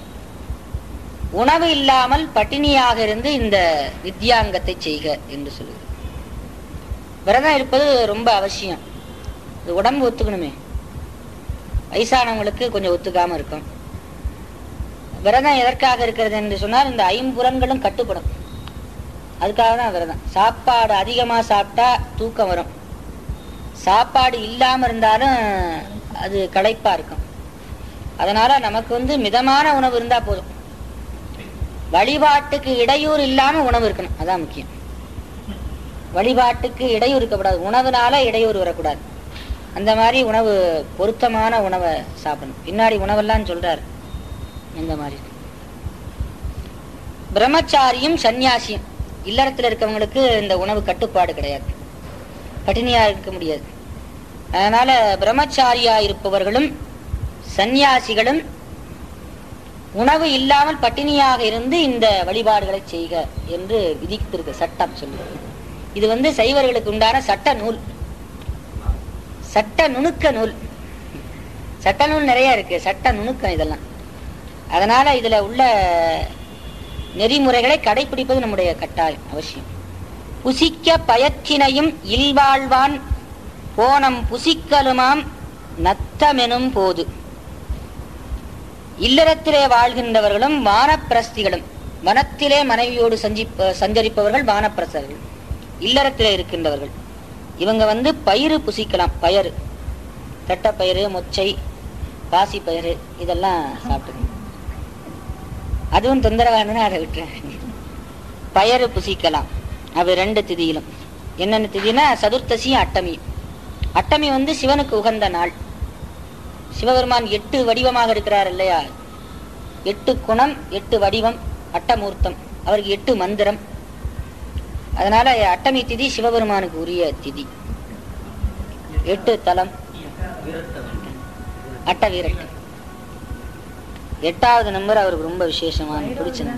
Speaker 1: உணவு இல்லாமல் பட்டினியாக இருந்து இந்த வித்யாங்கத்தை செய்க என்று சொல்லுகிறது விரதம் இருப்பது ரொம்ப அவசியம் இது உடம்பு ஒத்துக்கணுமே வயசானவங்களுக்கு கொஞ்சம் ஒத்துக்காம இருக்கும் விரதம் எதற்காக இருக்கிறது என்று சொன்னால் இந்த ஐம்புலன்களும் கட்டுப்படும் அதுக்காக தான் விரதம் சாப்பாடு அதிகமாக சாப்பிட்டா தூக்கம் வரும் சாப்பாடு இல்லாம இருந்தாலும் அது களைப்பா இருக்கும் அதனால நமக்கு வந்து மிதமான உணவு இருந்தா போதும் வழிபாட்டுக்கு இடையூறு இல்லாம உணவு இருக்கணும் அதான் முக்கியம் வழிபாட்டுக்கு இடையூறு இருக்கக்கூடாது உணவுனால இடையூறு வரக்கூடாது அந்த மாதிரி உணவு பொருத்தமான உணவை சாப்பிடணும் பின்னாடி உணவெல்லாம் சொல்றாரு இந்த மாதிரி பிரம்மச்சாரியும் சந்நியாசியும் இல்லறத்துல இருக்கவங்களுக்கு இந்த உணவு கட்டுப்பாடு கிடையாது பட்டினியா இருக்க முடியாது அதனால பிரம்மச்சாரியா இருப்பவர்களும் சந்நியாசிகளும் உணவு இல்லாமல் பட்டினியாக இருந்து இந்த வழிபாடுகளை செய்க என்று விதித்திருக்க சட்டம் சொல்லுது இது வந்து சைவர்களுக்கு உண்டான சட்ட நூல் சட்ட நுணுக்க நூல் சட்ட நூல் நிறைய இருக்கு சட்ட நுணுக்கம் இதெல்லாம் அதனால இதுல உள்ள நெறிமுறைகளை கடைபிடிப்பது நம்முடைய கட்டாயம் அவசியம் புசிக்க பயற்றினையும் இல்வாழ்வான் போனம் புசிக்கலுமாம் நத்தமெனும் போது இல்லறத்திலே வாழ்கின்றவர்களும் வானப்பிரஸ்திகளும் வனத்திலே மனைவியோடு சஞ்சி சஞ்சரிப்பவர்கள் வானப்பிரசர்கள் இல்லறத்திலே இருக்கின்றவர்கள் இவங்க வந்து பயிறு புசிக்கலாம் பயறு தட்டப்பயிறு மொச்சை பாசி பயிறு இதெல்லாம் சாப்பிட்டுக்கணும் அதுவும் தொந்தரவானதுன்னா அதை விட்டுறேன் பயறு புசிக்கலாம் அது ரெண்டு திதியிலும் என்னென்ன திதினா சதுர்த்தசி அட்டமி அட்டமி வந்து சிவனுக்கு உகந்த நாள் சிவபெருமான் எட்டு வடிவமாக இருக்கிறார் இல்லையா எட்டு குணம் எட்டு வடிவம் அட்டமூர்த்தம் அவருக்கு எட்டு மந்திரம் அதனால அட்டமி திதி சிவபெருமானுக்கு உரிய திதி எட்டு தலம் அட்ட வீரட்டு எட்டாவது நம்பர் அவருக்கு ரொம்ப விசேஷமான பிடிச்சது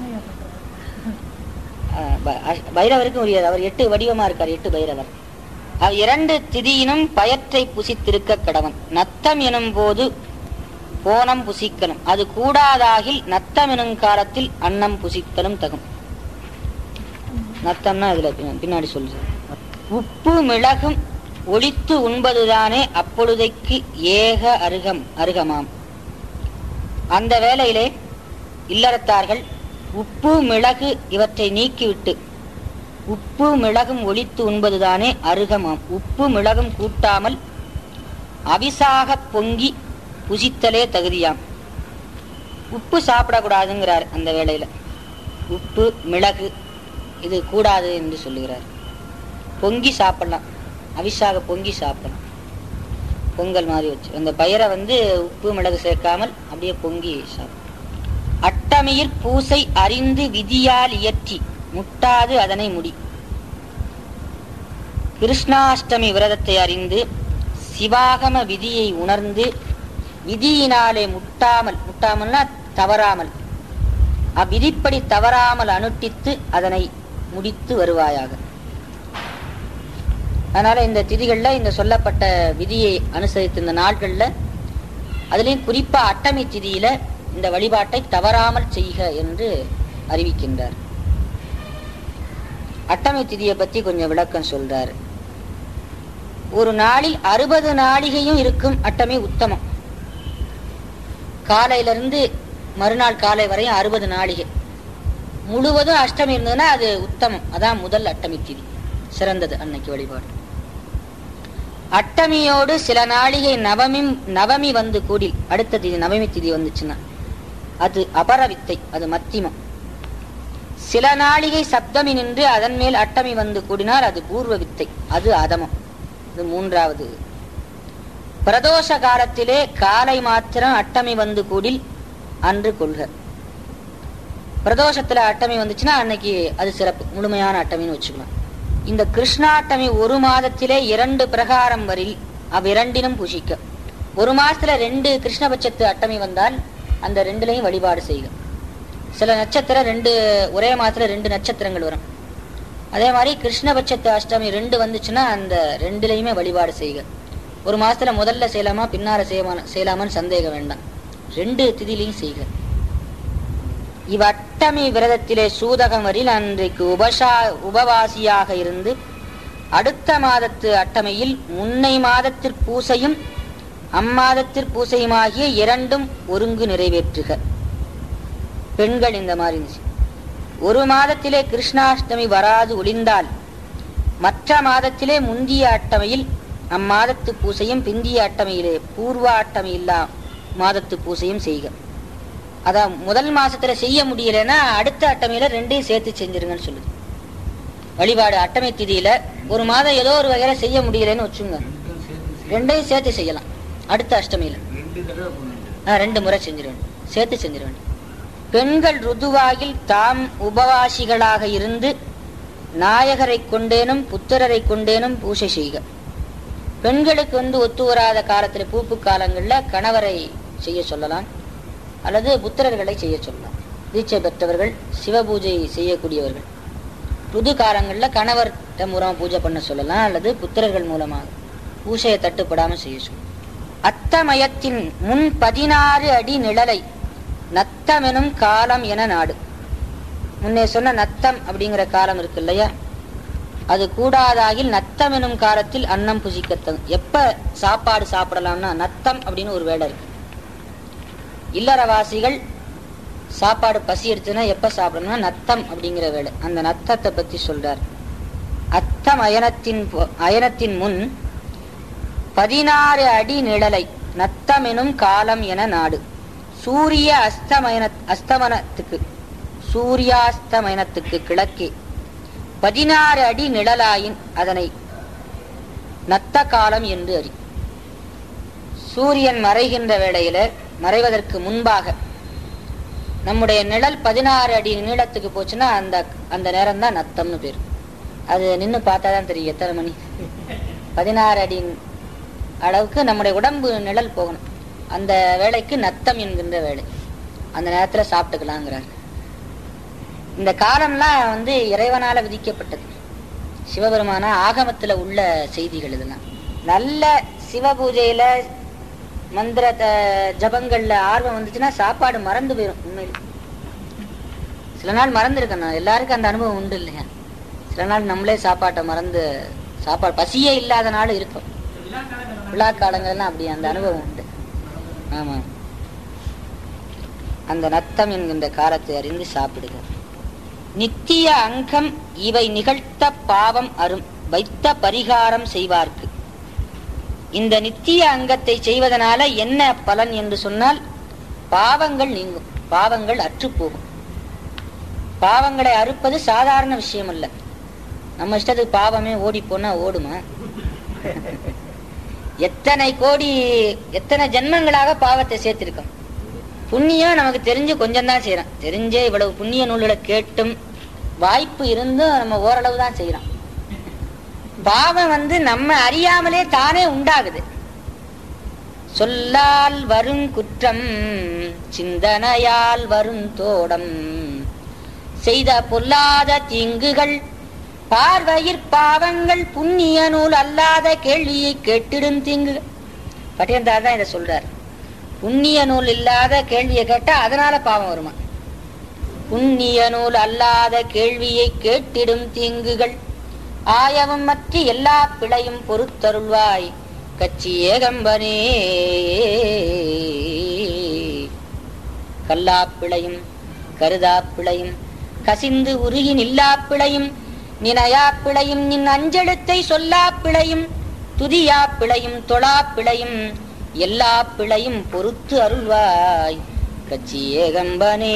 Speaker 1: ஆஹ் ப- அ- பைரவருக்கும் உரியது அவர் எட்டு வடிவமா இருக்கார் எட்டு பைரவர் அவர் இரண்டு திதியினும் பயற்றை புசித்திருக்க கடவன் நத்தம் எனும் போது போனம் புசிக்கலும் அது கூடாதாகில் நத்தம் எனும் காலத்தில் அன்னம் புசித்தலும் தகும் நத்தம்னா இதுல பின்ன- பின்னாடி சொல்லுது உப்பு மிளகும் ஒழித்து உண்பதுதானே அப்பொழுதைக்கு ஏக அருகம் அருகமாம் அந்த வேளையிலே இல்லறத்தார்கள் உப்பு மிளகு இவற்றை நீக்கிவிட்டு உப்பு மிளகும் ஒழித்து உண்பதுதானே அருகமாம் உப்பு மிளகும் கூட்டாமல் அவிசாக பொங்கி புசித்தலே தகுதியாம் உப்பு சாப்பிடக்கூடாதுங்கிறார் அந்த வேளையில உப்பு மிளகு இது கூடாது என்று சொல்லுகிறார் பொங்கி சாப்பிடலாம் அவிசாக பொங்கி சாப்பிடலாம் பொங்கல் மாதிரி வச்சு அந்த பயிரை வந்து உப்பு மிளகு சேர்க்காமல் அப்படியே பொங்கி சாப்பிடலாம் அட்டமையில் பூசை அறிந்து விதியால் இயற்றி முட்டாது அதனை முடி கிருஷ்ணாஷ்டமி விரதத்தை அறிந்து சிவாகம விதியை உணர்ந்து விதியினாலே முட்டாமல் முட்டாமல்னா தவறாமல் அவ்விதிப்படி தவறாமல் அனுட்டித்து அதனை முடித்து வருவாயாக அதனால இந்த திதிகள்ல இந்த சொல்லப்பட்ட விதியை அனுசரித்த இந்த நாட்கள்ல அதுலயும் குறிப்பா அட்டமி திதியில இந்த வழிபாட்டை தவறாமல் செய்க என்று அறிவிக்கின்றார் அட்டமி திதியை பத்தி கொஞ்சம் விளக்கம் சொல்றாரு ஒரு நாளில் அறுபது நாளிகையும் இருக்கும் அட்டமி உத்தமம் காலையில இருந்து மறுநாள் காலை வரையும் அறுபது நாளிகை முழுவதும் அஷ்டமி இருந்ததுன்னா அது உத்தமம் அதான் முதல் அட்டமி திதி சிறந்தது அன்னைக்கு வழிபாடு அட்டமியோடு சில நாளிகை நவமி நவமி வந்து கூடி அடுத்த திதி நவமி திதி வந்துச்சுன்னா அது அபரவித்தை அது மத்திமம் சில நாளிகை சப்தமி நின்று அதன் மேல் அட்டமி வந்து கூடினால் அது பூர்வ வித்தை அது அதமம் இது மூன்றாவது பிரதோஷ காலத்திலே காலை மாத்திரம் அட்டமி வந்து கூடில் அன்று கொள்க பிரதோஷத்துல அட்டமி வந்துச்சுன்னா அன்னைக்கு அது சிறப்பு முழுமையான அட்டமின்னு வச்சுக்கலாம் இந்த கிருஷ்ணாட்டமி ஒரு மாதத்திலே இரண்டு பிரகாரம் வரில் அவ்விரண்டினும் புஷிக்க ஒரு மாசத்துல ரெண்டு கிருஷ்ணபட்சத்து அட்டமி வந்தால் அந்த ரெண்டுலையும் வழிபாடு செய்க சில நட்சத்திரம் ரெண்டு ஒரே மாதத்துல ரெண்டு நட்சத்திரங்கள் வரும் அதே மாதிரி கிருஷ்ணபட்சத்து அஷ்டமி ரெண்டு வந்துச்சுன்னா அந்த ரெண்டுலையுமே வழிபாடு செய்க ஒரு மாசத்துல முதல்ல செய்யலாமா பின்னால செய்யமா செய்யலாமான்னு சந்தேகம் வேண்டாம் ரெண்டு திதிலையும் செய்க இவ் அட்டமி விரதத்திலே சூதகம் வரில் அன்றைக்கு உபசா உபவாசியாக இருந்து அடுத்த மாதத்து அட்டமையில் முன்னை மாதத்திற் பூசையும் அம்மாதத்திற் பூசையுமாகிய இரண்டும் ஒருங்கு நிறைவேற்றுக பெண்கள் இந்த மாதிரி இருந்துச்சு ஒரு மாதத்திலே கிருஷ்ணாஷ்டமி வராது ஒளிந்தால் மற்ற மாதத்திலே முந்திய அட்டமையில் அம்மாதத்து பூசையும் பிந்திய அட்டமையிலே பூர்வ அட்டமை இல்லா மாதத்து பூசையும் செய்க அதான் முதல் மாசத்துல செய்ய முடியலன்னா அடுத்த அட்டமையில ரெண்டையும் சேர்த்து செஞ்சிருங்கன்னு சொல்லுது வழிபாடு அட்டமை திதியில ஒரு மாதம் ஏதோ ஒரு வகையில செய்ய முடியலன்னு வச்சுங்க ரெண்டையும் சேர்த்து செய்யலாம் அடுத்த அஷ்டமியில
Speaker 2: ரெண்டு தடவை பண்ணுங்க
Speaker 1: ஆ, ரெண்டு முறை செஞ்சிட வேண்டும் சேர்த்து செஞ்சிட வேண்டும் பெண்கள் ருதுவாகில் தாம் உபவாசிகளாக இருந்து நாயகரை கொண்டேனும் புத்திரரை கொண்டேனும் பூசை செய்க பெண்களுக்கு வந்து ஒத்து வராத காலத்துல பூப்பு காலங்கள்ல கணவரை செய்ய சொல்லலாம் அல்லது புத்திரர்களை செய்ய சொல்லலாம் தீட்சை பெற்றவர்கள் சிவபூஜை செய்யக்கூடியவர்கள் ருது காலங்கள்ல கணவர் மூலமா பூஜை பண்ண சொல்லலாம் அல்லது புத்திரர்கள் மூலமாக பூசையை தட்டுப்படாம செய்ய சொல்லலாம் அத்தமயத்தின் முன் பதினாறு அடி நிழலை நத்தமெனும் காலம் என நாடு முன்னே சொன்ன நத்தம் அப்படிங்கிற காலம் இருக்கு இல்லையா அது கூடாதாகில் நத்தம் எனும் காலத்தில் அன்னம் புசிக்கத்தகும் எப்ப சாப்பாடு சாப்பிடலாம்னா நத்தம் அப்படின்னு ஒரு வேலை இருக்கு இல்லறவாசிகள் சாப்பாடு பசி எடுத்துன்னா எப்ப சாப்பிடணும்னா நத்தம் அப்படிங்கிற வேலை அந்த நத்தத்தை பத்தி சொல்றார் அத்தம் அயனத்தின் பொ- அயனத்தின் முன் பதினாறு அடி நிழலை நத்தமெனும் காலம் என நாடு சூரிய அஸ்தமயன அஸ்தமனத்துக்கு சூரியாஸ்தமயனத்துக்கு கிழக்கே பதினாறு அடி நிழலாயின் அதனை நத்த காலம் என்று அறி சூரியன் மறைகின்ற வேளையில மறைவதற்கு முன்பாக நம்முடைய நிழல் பதினாறு அடி நீளத்துக்கு போச்சுன்னா அந்த அந்த நேரம் தான் நத்தம்னு பேர் அது நின்னு பார்த்தா தான் தெரியும் எத்தனை மணி பதினாறு அடி அளவுக்கு நம்முடைய உடம்பு நிழல் போகணும் அந்த வேலைக்கு நத்தம் என்கின்ற வேலை அந்த நேரத்துல சாப்பிட்டுக்கலாங்கிறார் இந்த காலம்லாம் வந்து இறைவனால விதிக்கப்பட்டது சிவபெருமான ஆகமத்துல உள்ள செய்திகள் இதெல்லாம் நல்ல சிவ பூஜையில மந்திர த- ஜபங்கள்ல ஆர்வம் வந்துச்சுன்னா சாப்பாடு மறந்து போயிடும் உண்மையில சில நாள் மறந்துருக்கணும் எல்லாருக்கும் அந்த அனுபவம் உண்டு இல்லையா சில நாள் நம்மளே சாப்பாட்டை மறந்து சாப்பாடு பசியே இல்லாத நாள் இருக்கும் விழா காலங்கள்லாம் அப்படி அந்த அனுபவம் உண்டு ஆமா அந்த நத்தம் என்கின்ற காலத்தை அறிந்து சாப்பிடுக நித்திய அங்கம் இவை நிகழ்த்த பாவம் அரும் வைத்த பரிகாரம் செய்வார்க்கு இந்த நித்திய அங்கத்தை செய்வதனால என்ன பலன் என்று சொன்னால் பாவங்கள் நீங்கும் பாவங்கள் அற்றுப்போகும் பாவங்களை அறுப்பது சாதாரண விஷயம் அல்ல நம்ம இஷ்டத்துக்கு பாவமே ஓடி போனா ஓடுமா எத்தனை கோடி எத்தனை ஜென்மங்களாக பாவத்தை சேர்த்திருக்கோம் புண்ணியம் நமக்கு தெரிஞ்சு கொஞ்சம் தான் செய்யறோம் தெரிஞ்சே இவ்வளவு புண்ணிய நூல்களை கேட்டும் வாய்ப்பு இருந்தும் நம்ம ஓரளவு தான் செய்யறோம் பாவம் வந்து நம்ம அறியாமலே தானே உண்டாகுது சொல்லால் வரும் குற்றம் சிந்தனையால் வரும் தோடம் செய்த பொல்லாத தீங்குகள் பார்வையிற் பாவங்கள் புண்ணிய நூல் அல்லாத கேள்வியை கேட்டிடும் தீங்கு பட்டியந்தார் தான் இதை சொல்றார் புண்ணிய நூல் இல்லாத கேள்வியை கேட்டா அதனால பாவம் வருமா புண்ணிய நூல் அல்லாத கேள்வியை கேட்டிடும் தீங்குகள் ஆயவம் மற்ற எல்லா பிழையும் பொறுத்தருள்வாய் கச்சி ஏகம்பனே கல்லாப்பிழையும் கருதாப்பிழையும் கசிந்து உருகி நில்லாப்பிழையும் நினையாப்பிழையும் நின் அஞ்செழுத்தை சொல்லாப்பிழையும் துதியாப்பிழையும் தொழாப்பிழையும் எல்லா பிழையும் பொறுத்து அருள்வாய் கச்சி ஏகம்பனே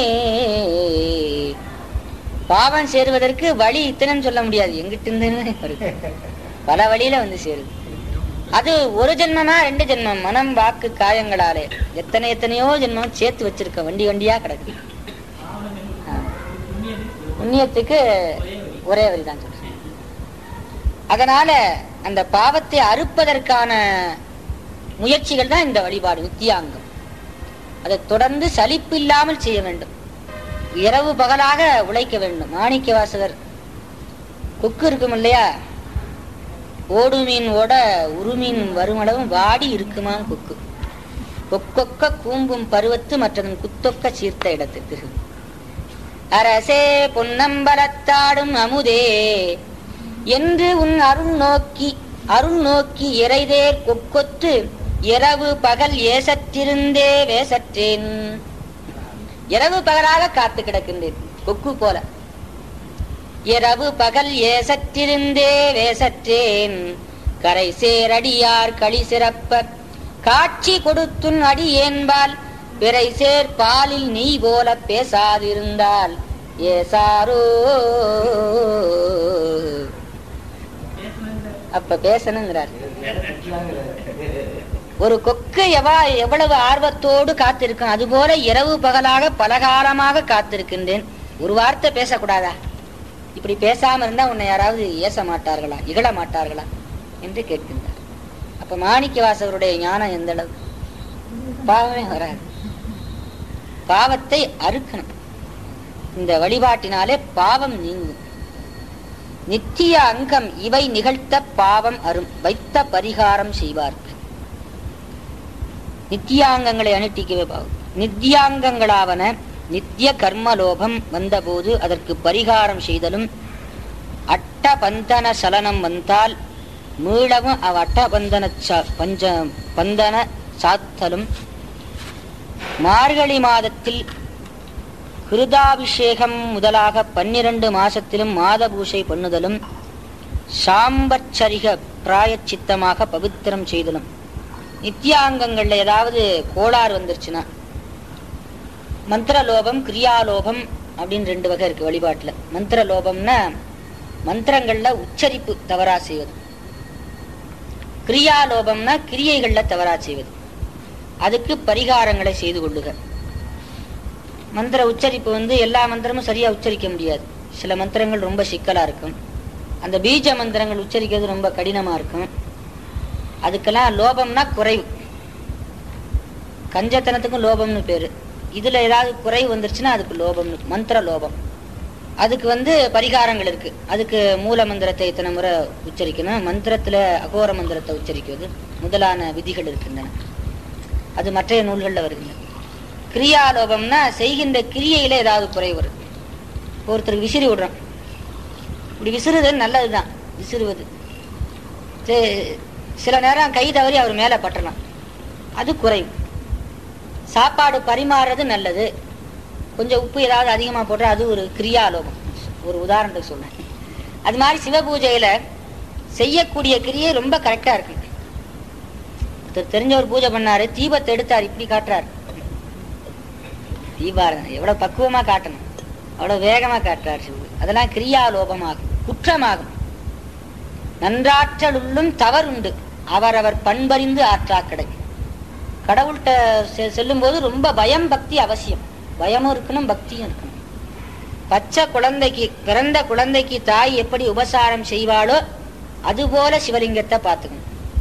Speaker 1: பாவம் சேருவதற்கு வழி இத்தனைன்னு சொல்ல முடியாது எங்கிட்டு இருந்துன்னு வருது பல வழியில வந்து சேருது அது ஒரு ஜென்மமா ரெண்டு ஜென்மம் மனம் வாக்கு காயங்களாலே எத்தனை எத்தனையோ ஜென்மம் சேர்த்து வச்சிருக்க வண்டி வண்டியா கிடக்குது ஆ. புண்ணியத்துக்கு ஒரே வரி தான் சொல்றேன் அதனால அந்த பாவத்தை அறுப்பதற்கான முயற்சிகள் தான் இந்த வழிபாடு நித்தியாங்கம் அதை தொடர்ந்து சலிப்பு இல்லாமல் செய்ய வேண்டும் இரவு பகலாக உழைக்க வேண்டும் மாணிக்க வாசகர் கொக்கு இருக்கும் இல்லையா ஓடு மீன் ஓட உருமீன் வருமளவும் வாடி இருக்குமாம் கொக்கு கொக்கொக்க கூம்பும் பருவத்து மற்றதும் குத்தொக்க சீர்த்த இடத்துக்கு அரசே பொன்னம்பலத்தாடும் அமுதே என்று உன் அருள் நோக்கி அருள் நோக்கி இறைதேர் கொக்கொத்து இரவு பகல் ஏசற்றிருந்தே வேசற்றேன் இரவு பகலாக காத்து கிடக்கின்றேன் கொக்கு போல இரவு பகல் ஏசற்றிருந்தே வேசற்றேன் கரை சேரடியார் களி சிறப்ப காட்சி கொடுத்துன் அடி ஏன்பால் பிறை சேர் பாலில் நீ போல பேசாதிருந்தால் ஏசாரோ அப்ப பேசணுங்கிறார் ஒரு கொக்கு எவா எவ்வளவு ஆர்வத்தோடு காத்திருக்கும் அதுபோல இரவு பகலாக பலகாலமாக காத்திருக்கின்றேன் ஒரு வார்த்தை பேசக்கூடாதா இப்படி பேசாம இருந்தா உன்னை யாராவது ஏச மாட்டார்களா இகழ மாட்டார்களா என்று கேட்கின்றார் அப்ப மாணிக்க வாசகருடைய ஞானம் எந்த அளவு பாவமே வராது பாவத்தை அறுக்கணும் இந்த வழிபாட்டினாலே பாவம் நீங்கும் நித்திய அங்கம் இவை நிகழ்த்த பாவம் அரும் வைத்த பரிகாரம் செய்வார்கள் நித்தியாங்கங்களை அனுட்டிக்கவே பாவம் நித்தியாங்கங்களாவன நித்திய கர்மலோபம் வந்தபோது அதற்கு பரிகாரம் செய்தலும் அட்ட பந்தன சலனம் வந்தால் மீளவும் அவ் அட்ட பந்தன ச- பஞ்ச பந்தன சாத்தலும் மார்கழி மாதத்தில் கிருதாபிஷேகம் முதலாக பன்னிரண்டு மாசத்திலும் மாத பூஷை பண்ணுதலும் சாம்பச்சரிக பிராயச்சித்தமாக பவித்திரம் செய்தலும் நித்தியாங்கங்கள்ல ஏதாவது கோளாறு வந்துருச்சுன்னா மந்திரலோபம் கிரியாலோபம் அப்படின்னு ரெண்டு வகை இருக்கு வழிபாட்டுல மந்திரலோபம்னா மந்திரங்கள்ல உச்சரிப்பு தவறா செய்வது கிரியாலோபம்னா கிரியைகள்ல தவறா செய்வது அதுக்கு பரிகாரங்களை செய்து கொள்ளுக மந்திர உச்சரிப்பு வந்து எல்லா மந்திரமும் சரியா உச்சரிக்க முடியாது சில மந்திரங்கள் ரொம்ப சிக்கலா இருக்கும் அந்த பீஜ மந்திரங்கள் உச்சரிக்கிறது ரொம்ப கடினமா இருக்கும் அதுக்கெல்லாம் லோபம்னா குறைவு கஞ்சத்தனத்துக்கும் லோபம்னு பேரு இதுல ஏதாவது குறைவு வந்துருச்சுன்னா அதுக்கு லோபம்னு மந்திர லோபம் அதுக்கு வந்து பரிகாரங்கள் இருக்கு அதுக்கு மூல மந்திரத்தை இத்தனை முறை உச்சரிக்கணும் மந்திரத்துல அகோர மந்திரத்தை உச்சரிக்கிறது முதலான விதிகள் இருக்கின்றன அது மற்ற நூல்கள்ல வருகின்றன கிரியாலோபம்னா செய்கின்ற கிரியையில ஏதாவது குறைவு வரும் ஒருத்தருக்கு விசிறி விடுறோம் இப்படி விசிறுதல் நல்லதுதான் விசிறுவது சே- சில நேரம் கை தவறி அவர் மேல பட்டலாம் அது குறைவு சாப்பாடு பரிமாறுறது நல்லது கொஞ்சம் உப்பு ஏதாவது அதிகமா போட்டா அது ஒரு கிரியாலோபம் ஒரு உதாரணத்துக்கு சொல்றேன் அது மாதிரி சிவபூஜையில செய்யக்கூடிய கிரியை ரொம்ப கரெக்டா இருக்கு ஒருத்தர் தெரிஞ்ச ஒரு பூஜை பண்ணாரு தீபத்தை எடுத்தார் இப்படி காட்டுறாரு தீபாரதனை எவ்வளவு பக்குவமா காட்டணும் அவ்வளவு வேகமா காட்டுறார் சிவ அதெல்லாம் கிரியாலோபமாகும் குற்றமாகும் நன்றாற்றலுள்ளும் தவறுண்டு அவரவர் பண்பறிந்து ஆற்றாக்கடை கடவுள்கிட்ட செ- செல்லும்போது ரொம்ப பயம் பக்தி அவசியம் பயமும் இருக்கணும் பக்தியும் இருக்கணும் பச்சை குழந்தைக்கு பிறந்த குழந்தைக்கு தாய் எப்படி உபசாரம் செய்வாளோ அதுபோல சிவலிங்கத்தை பார்த்துக்கணும்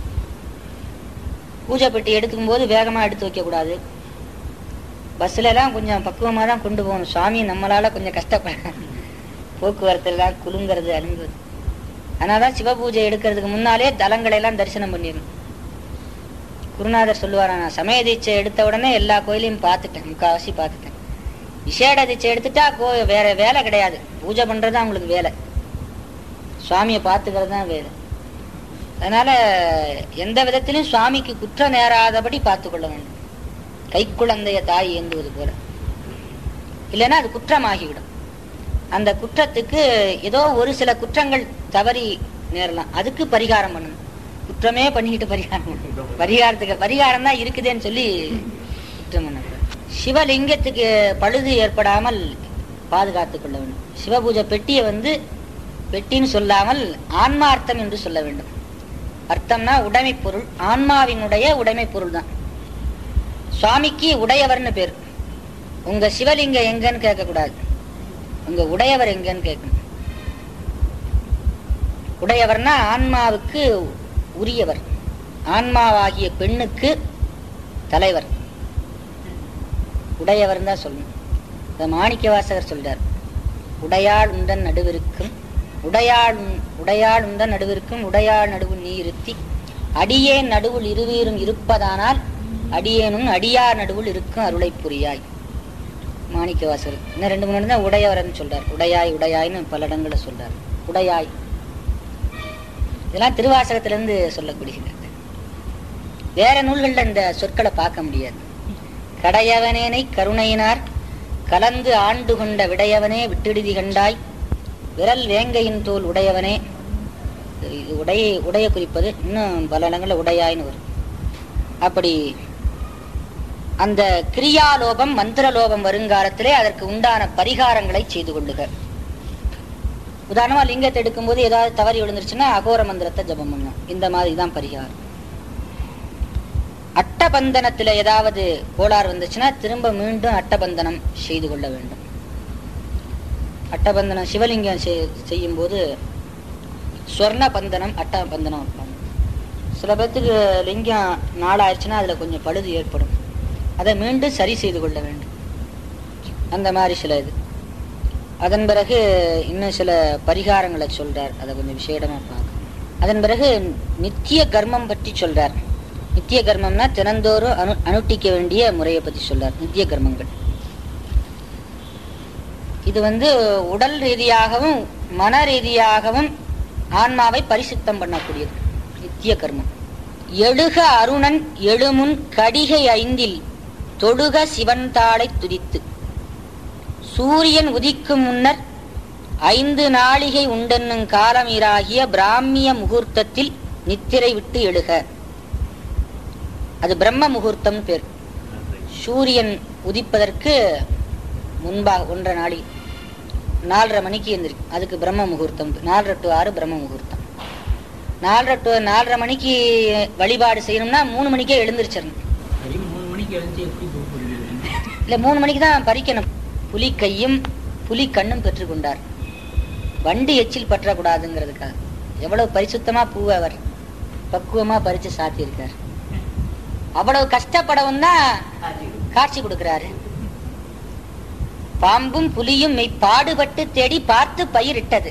Speaker 1: பூஜை பெட்டி எடுக்கும் போது வேகமா எடுத்து வைக்க கூடாது பஸ்ல எல்லாம் கொஞ்சம் பக்குவமா தான் கொண்டு போகணும் சுவாமி நம்மளால கொஞ்சம் கஷ்டப்பட போக்குவரத்து எல்லாம் குலுங்கிறது அழுங்குறது அதனாலதான் சிவ பூஜை எடுக்கிறதுக்கு முன்னாலே தலங்களை எல்லாம் தரிசனம் பண்ணிடணும் குருநாதர் சொல்லுவாரா நான் சமய தீட்சை எடுத்த உடனே எல்லா கோயிலையும் பார்த்துட்டேன் முக்காவாசி பார்த்துட்டேன் விசேட தீட்சை எடுத்துட்டா கோ வேற வேலை கிடையாது பூஜை பண்றது அவங்களுக்கு வேலை சுவாமியை பார்த்துக்கிறது தான் வேலை அதனால எந்த விதத்திலும் சுவாமிக்கு குற்றம் நேராதபடி பார்த்து கொள்ள வேண்டும் கைக்குழந்தைய தாய் ஏந்துவது போல இல்லைன்னா அது குற்றமாகிவிடும் அந்த குற்றத்துக்கு ஏதோ ஒரு சில குற்றங்கள் தவறி நேரலாம் அதுக்கு பரிகாரம் பண்ணணும் குற்றமே பண்ணிக்கிட்டு பரிகாரம் பண்ணணும் பரிகாரத்துக்கு பரிகாரம் தான் இருக்குதேன்னு சொல்லி குற்றம் பண்ணக்கூடாது சிவலிங்கத்துக்கு பழுது ஏற்படாமல் பாதுகாத்துக் கொள்ள வேண்டும் சிவபூஜை பெட்டியை வந்து பெட்டின்னு சொல்லாமல் ஆன்மார்த்தம் என்று சொல்ல வேண்டும் அர்த்தம்னா உடைமை பொருள் ஆன்மாவினுடைய உடைமை பொருள் தான் சுவாமிக்கு உடையவர்னு பேர் உங்க சிவலிங்கம் எங்கன்னு கேட்கக்கூடாது உங்க உடையவர் எங்கன்னு கேட்கணும் உடையவர்னா ஆன்மாவுக்கு உரியவர் ஆன்மாவாகிய பெண்ணுக்கு தலைவர் உடையவர் தான் சொல்லணும் இந்த மாணிக்க வாசகர் சொல்றார் உடையாள் உண்டன் நடுவிருக்கும் உடையாள் உண்- உடையாள் உண்டன் நடுவிருக்கும் உடையாள் நடுவு நீ இருத்தி அடியேன் நடுவுள் இருவீரும் இருப்பதானால் அடியேனும் அடியார் நடுவுள் இருக்கும் அருளை புரியாய் மாணிக்க வாசகர் இன்னும் ரெண்டு மூணு தான் உடையவர்னு சொல்றார் உடையாய் உடையாய்னு பல இடங்களை சொல்றார் உடையாய் இதெல்லாம் திருவாசகத்திலிருந்து சொல்லக்கூடியது வேற நூல்கள்ல இந்த சொற்களை பார்க்க முடியாது கடையவனேனை கருணையினார் கலந்து ஆண்டு கொண்ட விடையவனே விட்டிடுதி கண்டாய் விரல் வேங்கையின் தோல் உடையவனே இது உடைய உடைய குறிப்பது இன்னும் பல இடங்கள்ல உடையாய்னு வரும் அப்படி அந்த கிரியாலோபம் மந்திரலோபம் வருங்காலத்திலே அதற்கு உண்டான பரிகாரங்களை செய்து கொள்ளுக உதாரணமா லிங்கத்தை எடுக்கும்போது ஏதாவது தவறி விழுந்துருச்சுன்னா அகோர மந்திரத்தை ஜபம் பண்ணும் இந்த மாதிரி தான் பரிகாரம் அட்டபந்தனத்துல ஏதாவது கோளாறு வந்துச்சுன்னா திரும்ப மீண்டும் அட்டபந்தனம் செய்து கொள்ள வேண்டும் அட்டபந்தனம் சிவலிங்கம் செய்யும் போது ஸ்வர்ண பந்தனம் அட்டபந்தனம் வைப்பாங்க சில பேர்த்துக்கு லிங்கம் நாளாயிருச்சுன்னா அதுல கொஞ்சம் பழுது ஏற்படும் அதை மீண்டும் சரி செய்து கொள்ள வேண்டும் அந்த மாதிரி சில இது அதன் பிறகு இன்னும் சில பரிகாரங்களை சொல்றார் அதை கொஞ்சம் விசேடமா பார்க்க அதன் பிறகு நித்திய கர்மம் பற்றி சொல்றார் நித்திய கர்மம்னா தினந்தோறும் அனு அனுட்டிக்க வேண்டிய முறையை பற்றி சொல்றார் நித்திய கர்மங்கள் இது வந்து உடல் ரீதியாகவும் மன ரீதியாகவும் ஆன்மாவை பரிசுத்தம் பண்ணக்கூடியது நித்திய கர்மம் எழுக அருணன் எழுமுன் கடிகை ஐந்தில் தொழுக சிவன் தாளை துதித்து சூரியன் உதிக்கும் முன்னர் ஐந்து நாளிகை உண்டென்னும் காலமீராகிய பிராமிய முகூர்த்தத்தில் நித்திரை விட்டு எழுக அது பிரம்ம முகூர்த்தம் பேர் சூரியன் உதிப்பதற்கு முன்பாக ஒன்றரை நாளி நாலரை மணிக்கு எழுந்திருக்கு அதுக்கு பிரம்ம முகூர்த்தம் நாலரை டு ஆறு பிரம்ம முகூர்த்தம் நாலரை டு நாலரை மணிக்கு வழிபாடு செய்யணும்னா மூணு மணிக்கே எழுந்திருச்சிடணும்
Speaker 3: சரி மூணு மணிக்கு எழுந்து எப்படி பூ போடுறது
Speaker 1: இல்லை மூணு மணிக்கு தான் பறிக்கணும் புலி கையும் புலி கண்ணும் பெற்றுக்கொண்டார் வண்டு எச்சில் பற்றக்கூடாதுங்கிறதுக்காக எவ்வளவு பரிசுத்தமா பூவை அவர் பக்குவமா பறிச்சு சாத்தியிருக்கார் அவ்வளவு கஷ்டப்படவும் தான் காட்சி கொடுக்கிறாரு பாம்பும் புலியும் மெய் பாடுபட்டு தேடி பார்த்து பயிரிட்டது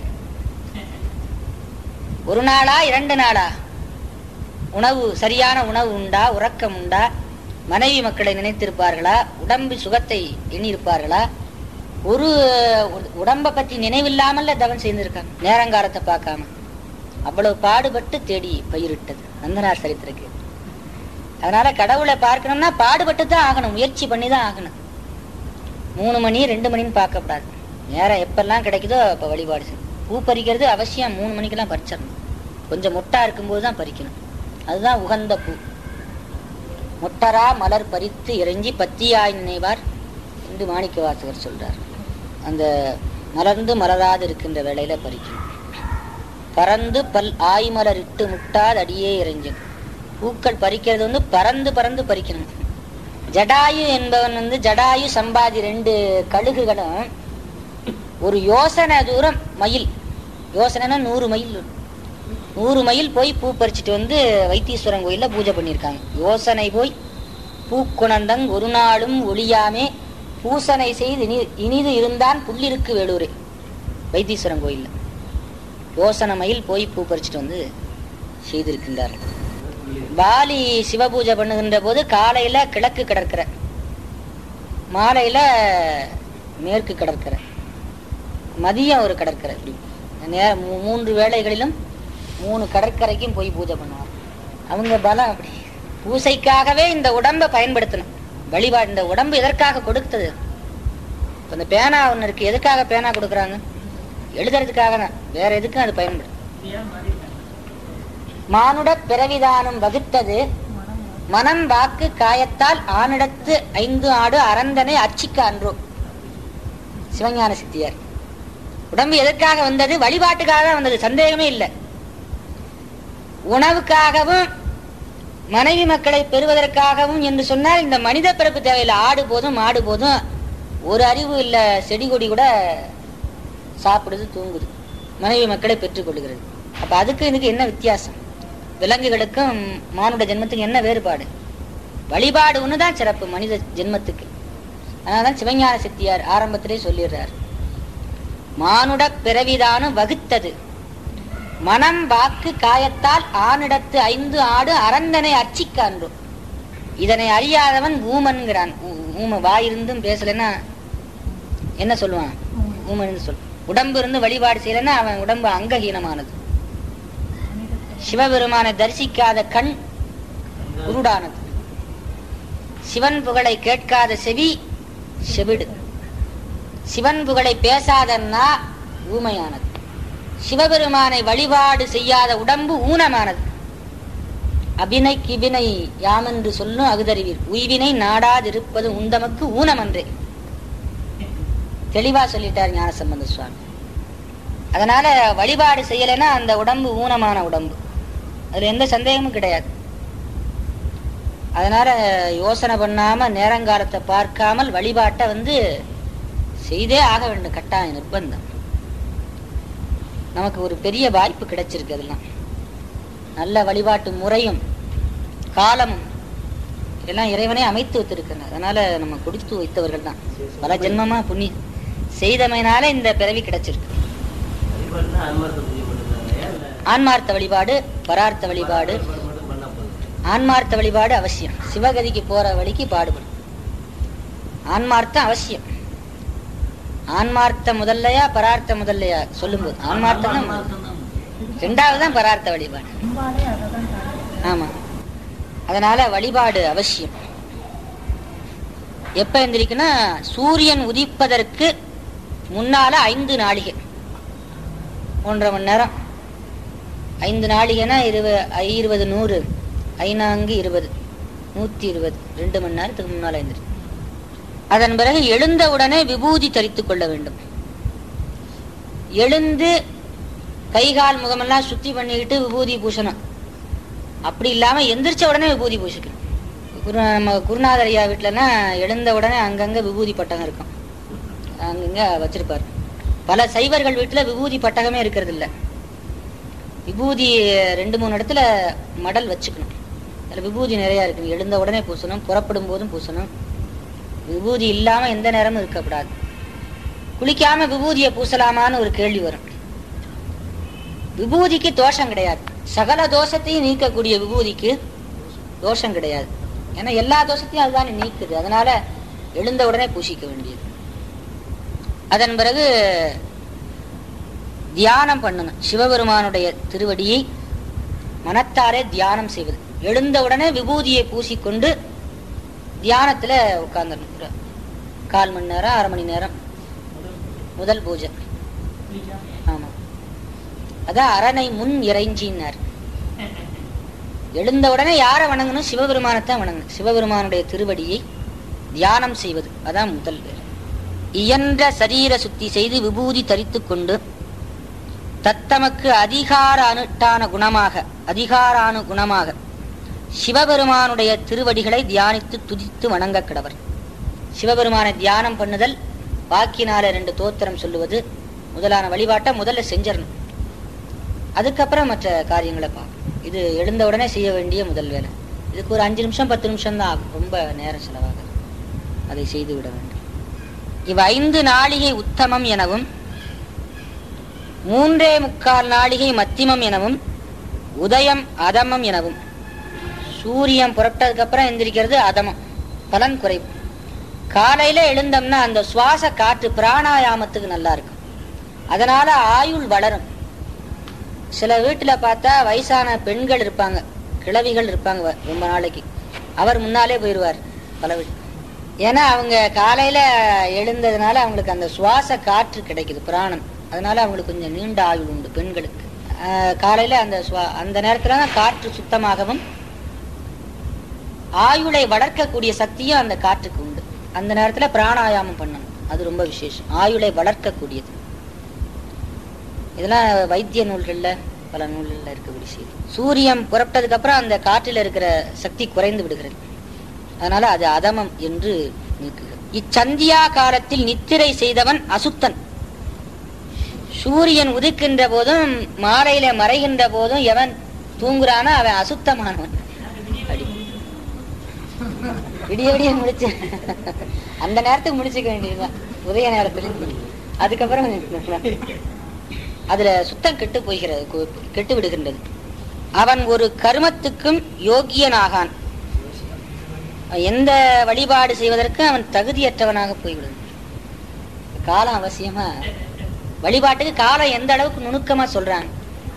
Speaker 1: ஒரு நாளா இரண்டு நாளா உணவு சரியான உணவு உண்டா உறக்கம் உண்டா மனைவி மக்களை நினைத்திருப்பார்களா உடம்பு சுகத்தை எண்ணியிருப்பார்களா ஒரு உ- உடம்ப பற்றி நினைவில்லாமல்ல தவம் செய்திருக்காங்க நேரங்காலத்தை பார்க்காம அவ்வளவு பாடுபட்டு தேடி பயிரிட்டது நந்தனார் சரித்திருக்கு அதனால கடவுளை பார்க்கணும்னா பாடுபட்டு தான் ஆகணும் முயற்சி பண்ணி தான் ஆகணும் மூணு மணி ரெண்டு மணின்னு பார்க்கக்கூடாது நேரம் எப்பெல்லாம் கிடைக்குதோ அப்போ வழிபாடு செய்யணும் பூ பறிக்கிறது அவசியம் மூணு மணிக்கெல்லாம் பறிச்சிடணும் கொஞ்சம் மொட்டா இருக்கும்போது தான் பறிக்கணும் அதுதான் உகந்த பூ மொட்டரா மலர் பறித்து இறைஞ்சி பத்தியாய் நினைவார் என்று மாணிக்க வாசகர் சொல்றார் அந்த மலர்ந்து மலராது இருக்கின்ற வேளையில பறிக்கணும் பறந்து பல் ஆய்மலர் இட்டு முட்டாது அடியே இறைஞ்சும் பூக்கள் பறிக்கிறது வந்து பறந்து பறந்து பறிக்கணும் ஜடாயு என்பவன் வந்து ஜடாயு சம்பாதி ரெண்டு கழுகுகளும் ஒரு யோசனை தூரம் மயில் யோசனைனா நூறு மைல் நூறு மைல் போய் பூ பறிச்சுட்டு வந்து வைத்தீஸ்வரன் கோயில்ல பூஜை பண்ணியிருக்காங்க யோசனை போய் பூக்குணந்தங் ஒரு நாளும் ஒளியாமே பூசனை செய்து இனி இனிது இருந்தான் புள்ளிருக்கு வேலூரே வைத்தீஸ்வரன் கோயில்ல யோசனை மயில் போய் பூ பறிச்சுட்டு வந்து செய்திருக்கின்றார்கள் பாலி சிவபூஜை பண்ணுகின்ற போது காலையில கிழக்கு கடற்கரை மாலையில மேற்கு கடற்கரை மதியம் ஒரு கடற்கரை இப்படி நே- மூ- மூன்று வேளைகளிலும் மூணு கடற்கரைக்கும் போய் பூஜை பண்ணுவார் அவங்க பலம் அப்படி பூசைக்காகவே இந்த உடம்பை பயன்படுத்தணும் வழிபாடு இந்த உடம்பு எதற்காக கொடுத்தது இப்ப இந்த பேனா ஒன்று இருக்கு எதுக்காக பேனா கொடுக்குறாங்க எழுதுறதுக்காக தான் வேற எதுக்கும் அது பயன்படும் மானுட பிறவிதானம் வகுத்தது மனம் வாக்கு காயத்தால் ஆனிடத்து ஐந்து ஆடு அரந்தனை அர்ச்சிக்க அன்றோ சிவஞான சித்தியார் உடம்பு எதற்காக வந்தது வழிபாட்டுக்காக தான் வந்தது சந்தேகமே இல்லை உணவுக்காகவும் மனைவி மக்களை பெறுவதற்காகவும் என்று சொன்னால் இந்த மனித பிறப்பு தேவையில்லை ஆடு போதும் மாடு போதும் ஒரு அறிவு இல்ல செடி கொடி கூட சாப்பிடுது தூங்குது மனைவி மக்களை பெற்றுக்கொள்கிறது அப்ப அதுக்கு இதுக்கு என்ன வித்தியாசம் விலங்குகளுக்கும் மானுட ஜென்மத்துக்கு என்ன வேறுபாடு வழிபாடு ஒண்ணுதான் சிறப்பு மனித ஜென்மத்துக்கு அதனாலதான் சிவஞான சித்தியார் ஆரம்பத்திலே சொல்லிடுறார் மானுட பிறவிதானும் வகுத்தது மனம் வாக்கு காயத்தால் ஆணிடத்து ஐந்து ஆடு அரந்தனை அர்ச்சிக்கான்றோம் இதனை அறியாதவன் ஊமன்கிறான் ஊ- ஊம வாயிருந்தும் பேசலைன்னா என்ன சொல்லுவான் ஊமன் சொல் உடம்பு இருந்து வழிபாடு செய்யலைன்னா அவன் உடம்பு அங்கஹீனமானது சிவபெருமானை தரிசிக்காத கண் குருடானது சிவன் புகழை கேட்காத செவி செவிடு சிவன் புகழை பேசாத நா ஊமையானது சிவபெருமானை வழிபாடு செய்யாத உடம்பு ஊனமானது அபினை கிபினை யாமென்று சொல்லும் அகுதறிவீர் உய்வினை நாடாதிருப்பது உண்டமக்கு ஊனமன்றே தெளிவா சொல்லிட்டார் ஞானசம்பந்த சுவாமி அதனால வழிபாடு செய்யலைன்னா அந்த உடம்பு ஊனமான உடம்பு அதுல எந்த சந்தேகமும் கிடையாது அதனால யோசனை பண்ணாம நேரங்காலத்தை பார்க்காமல் வழிபாட்டை வந்து செய்தே ஆக வேண்டும் கட்டாய நிர்பந்தம் நமக்கு ஒரு பெரிய வாய்ப்பு கிடைச்சிருக்கு அதெல்லாம் நல்ல வழிபாட்டு முறையும் காலமும் இதெல்லாம் இறைவனே அமைத்து வைத்திருக்கிறார் அதனால நம்ம கொடுத்து வைத்தவர்கள் தான் பல ஜென்மமா புண்ணி செய்தமையினால இந்த பிறவி கிடைச்சிருக்கு
Speaker 4: வழிபாடுனா ஆன்மார்த்த பூஜை மட்டும்தாங்கய்யா? இல்ல
Speaker 1: ஆன்மார்த்த வழிபாடு பரார்த்த வழிபாடு
Speaker 4: வழிபாடு மட்டும் பண்ணா போதும்.
Speaker 1: ஆன்மார்த்த வழிபாடு அவசியம் சிவகதிக்கு போற வழிக்கு பாடுபடும் ஆன்மார்த்தம் அவசியம் ஆன்மார்த்த முதல்லையா பரார்த்த முதல்லையா சொல்லும்போது ஆன்மார்த்தம் தான்
Speaker 3: ஆன்மார்த்தம் தான் முக்கியம்.
Speaker 1: ரெண்டாவது தான் பரார்த்த வழிபாடு ஆமா அதனால வழிபாடு அவசியம் எப்ப எந்திரிக்குன்னா சூரியன் உதிப்பதற்கு முன்னால ஐந்து நாளிகை ஒன்றரை மணி நேரம் ஐந்து நாளிகைனா இருபது இருபது நூறு ஐநான்கு இருபது நூத்தி இருபது ரெண்டு மணி நேரத்துக்கு முன்னால எந்திரி அதன் பிறகு எழுந்தவுடனே விபூதி தரித்துக் கொள்ள வேண்டும் எழுந்து கை கால் முகமெல்லாம் சுத்தி பண்ணிக்கிட்டு விபூதி பூசணும் அப்படி இல்லாம எந்திரிச்ச உடனே விபூதி பூசிக்கணும் குரு நம்ம குருநாதர் ஐயா வீட்டுலன்னா எழுந்த உடனே அங்கங்க விபூதி பட்டகம் இருக்கும் அங்கங்க வச்சிருப்பாரு பல சைவர்கள் வீட்டுல விபூதி பட்டகமே இருக்கிறது இல்ல விபூதி ரெண்டு மூணு இடத்துல மடல் வச்சுக்கணும் அதுல விபூதி நிறைய இருக்கு எழுந்த உடனே பூசணும் புறப்படும் போதும் பூசணும் விபூதி இல்லாம எந்த நேரமும் இருக்கக்கூடாது குளிக்காம விபூதியை பூசலாமான்னு ஒரு கேள்வி வரும் விபூதிக்கு தோஷம் கிடையாது சகல தோஷத்தையும் நீக்கக்கூடிய விபூதிக்கு தோஷம் கிடையாது ஏன்னா எல்லா தோஷத்தையும் அதுதானே நீக்குது அதனால எழுந்த உடனே பூசிக்க வேண்டியது அதன் பிறகு தியானம் பண்ணணும் சிவபெருமானுடைய திருவடியை மனத்தாரே தியானம் செய்வது எழுந்த உடனே விபூதியை பூசிக்கொண்டு தியானத்துல உட்கார்ந்துடணும் ஒரு கால் மணி நேரம் அரை மணி நேரம் முதல் பூஜை ஆமா அதான் அரணை முன் இறைஞ்சினார் எழுந்த உடனே யாரை வணங்கணும் சிவபெருமானத்தான் வணங்கணும் சிவபெருமானுடைய திருவடியை தியானம் செய்வது அதான் முதல் வேலை இயன்ற சரீர சுத்தி செய்து விபூதி தரித்துக் கொண்டு தத்தமக்கு அதிகார அனுட்டான குணமாக அதிகாரானு குணமாக சிவபெருமானுடைய திருவடிகளை தியானித்து துதித்து வணங்க கிடவர் சிவபெருமானை தியானம் பண்ணுதல் வாக்கினால ரெண்டு தோத்திரம் சொல்லுவது முதலான வழிபாட்டை முதல்ல செஞ்சிடணும் அதுக்கப்புறம் மற்ற காரியங்களை பார்க்கணும் இது எழுந்த உடனே செய்ய வேண்டிய முதல் வேலை இதுக்கு ஒரு அஞ்சு நிமிஷம் பத்து நிமிஷம் தான் ஆகும் ரொம்ப நேரம் செலவாகாது அதை செய்து விட வேண்டும் இவ் ஐந்து நாளிகை உத்தமம் எனவும் மூன்றே முக்கால் நாளிகை மத்திமம் எனவும் உதயம் அதமம் எனவும் சூரியன் புறப்பட்டதுக்கு அப்புறம் எந்திரிக்கிறது அதமம் பலன் குறைவு காலையில எழுந்தோம்னா அந்த சுவாச காற்று பிராணாயாமத்துக்கு நல்லா இருக்கும் அதனால ஆயுள் வளரும் சில வீட்டுல பார்த்தா வயசான பெண்கள் இருப்பாங்க கிழவிகள் இருப்பாங்க வ- ரொம்ப நாளைக்கு அவர் முன்னாலே போயிடுவார் பல வீட்டு ஏன்னா அவங்க காலையில எழுந்ததுனால அவங்களுக்கு அந்த சுவாச காற்று கிடைக்குது பிராணம் அதனால அவங்களுக்கு கொஞ்சம் நீண்ட ஆயுள் உண்டு பெண்களுக்கு ஆஹ் காலையில அந்த சுவா- அந்த நேரத்துல தான் காற்று சுத்தமாகவும் ஆயுளை வளர்க்கக்கூடிய சக்தியும் அந்த காற்றுக்கு உண்டு அந்த நேரத்துல பிராணாயாமம் பண்ணணும் அது ரொம்ப விசேஷம் ஆயுளை வளர்க்கக்கூடியது இதெல்லாம் வைத்திய நூல்கள்ல பல நூல்களில் இருக்கக்கூடிய செய்தி சூரியன் புறப்பட்டதுக்கு அப்புறம் அந்த காற்றில் இருக்கிற சக்தி குறைந்து விடுகிறது அதனால அது அதமம் என்று நீக்குகிறது இச்சந்தியா காலத்தில் நித்திரை செய்தவன் அசுத்தன் சூரியன் உதிக்கின்ற போதும் மாலையில மறைகின்ற போதும் எவன் தூங்குறானோ அவன் அசுத்தமானவன் அப்படி. விடிய விடிய முடிச்சு அந்த நேரத்துக்கு முடிச்சுக்க வேண்டியதுதான் உதய நேரத்துல அதுக்கப்புறம் அதுல சுத்தம் கெட்டு போகிறது கு- கெட்டு விடுகின்றது அவன் ஒரு கர்மத்துக்கும் யோக்கியனாகான் எந்த வழிபாடு செய்வதற்கு அவன் தகுதியற்றவனாக போய்விடும் காலம் அவசியமா வழிபாட்டுக்கு காலம் எந்த அளவுக்கு நுணுக்கமா சொல்றாங்க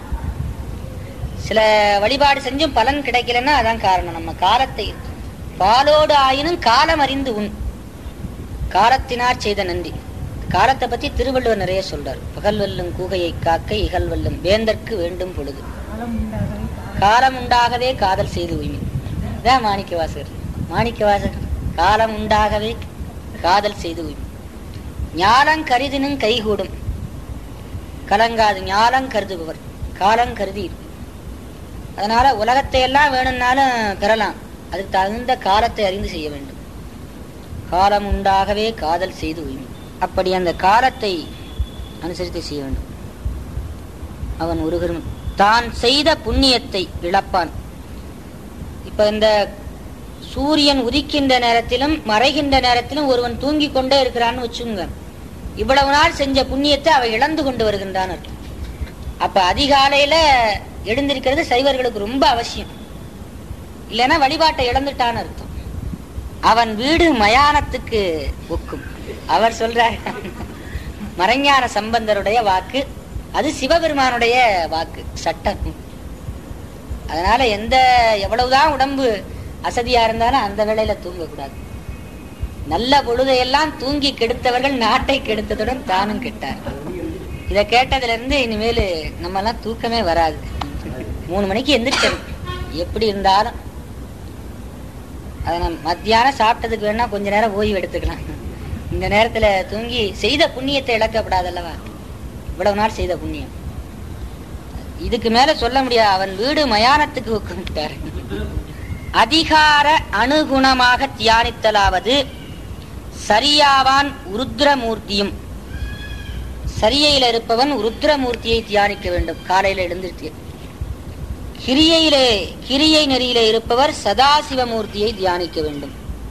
Speaker 1: சில வழிபாடு செஞ்சும் பலன் கிடைக்கலன்னா அதான் காரணம் நம்ம காலத்தை பாலோடு ஆயினும் காலம் அறிந்து உண் காலத்தினார் செய்த நன்றி காலத்தை பத்தி திருவள்ளுவர் நிறைய சொல்றார் பகல் வெல்லும் கூகையை காக்க இகல் வெல்லும் வேந்தற்கு வேண்டும் பொழுது காலம் உண்டாகவே காதல் செய்து உய்மின் இதான் மாணிக்க வாசகர் மாணிக்க வாசகர் காலம் உண்டாகவே காதல் செய்து உய்மின் ஞானம் கருதினும் கைகூடும் கலங்காது ஞானம் கருதுபவர் காலம் கருதி இரு. அதனால உலகத்தை எல்லாம் வேணும்னாலும் பெறலாம் அதுக்கு தகுந்த காலத்தை அறிந்து செய்ய வேண்டும் காலம் உண்டாகவே காதல் செய்து உய்மை அப்படி அந்த காலத்தை அனுசரித்து செய்ய வேண்டும் அவன் உருகரும் தான் செய்த புண்ணியத்தை இழப்பான் இப்ப இந்த சூரியன் உதிக்கின்ற நேரத்திலும் மறைகின்ற நேரத்திலும் ஒருவன் தூங்கிக் கொண்டே இருக்கிறான்னு வச்சுங்க இவ்வளவு நாள் செஞ்ச புண்ணியத்தை அவன் இழந்து கொண்டு வருகின்றான் அர்த்தம். அப்ப அதிகாலையில எழுந்திருக்கிறது சைவர்களுக்கு ரொம்ப அவசியம் இல்லைன்னா வழிபாட்டை இழந்துட்டான்னு அர்த்தம் அவன் வீடு மயானத்துக்கு ஒக்கும் அவர் சொல்றார் மறைஞான சம்பந்தருடைய வாக்கு அது சிவபெருமானுடைய வாக்கு சட்டம் அதனால எந்த எவ்வளவுதான் உடம்பு அசதியா இருந்தாலும் அந்த வேளையில தூங்கக்கூடாது நல்ல பொழுதையெல்லாம் தூங்கி கெடுத்தவர்கள் நாட்டை கெடுத்ததுடன் தானும் கெட்டார் இத கேட்டதுல இருந்து இனிமேல் நம்ம எல்லாம் தூக்கமே வராது மூணு மணிக்கு எந்திரிச்சது எப்படி இருந்தாலும் அதை நம்ம மத்தியானம் சாப்பிட்டதுக்கு வேணா கொஞ்ச நேரம் ஓய்வு எடுத்துக்கலாம் இந்த நேரத்துல தூங்கி செய்த புண்ணியத்தை இழக்கப்படாதல்லவா இவ்வளவு நாள் செய்த புண்ணியம் இதுக்கு மேல சொல்ல முடியாது அவன் வீடு மயானத்துக்கு உட்காந்துட்டார் அதிகார அனுகுணமாக தியானித்தலாவது சரியாவான் உருத்ரமூர்த்தியும் சரியையில இருப்பவன் உருத்ரமூர்த்தியை தியானிக்க வேண்டும் காலையில எழுந்திருத்தி கிரியையிலே கிரியை நெறியிலே இருப்பவர் சதாசிவமூர்த்தியை தியானிக்க வேண்டும்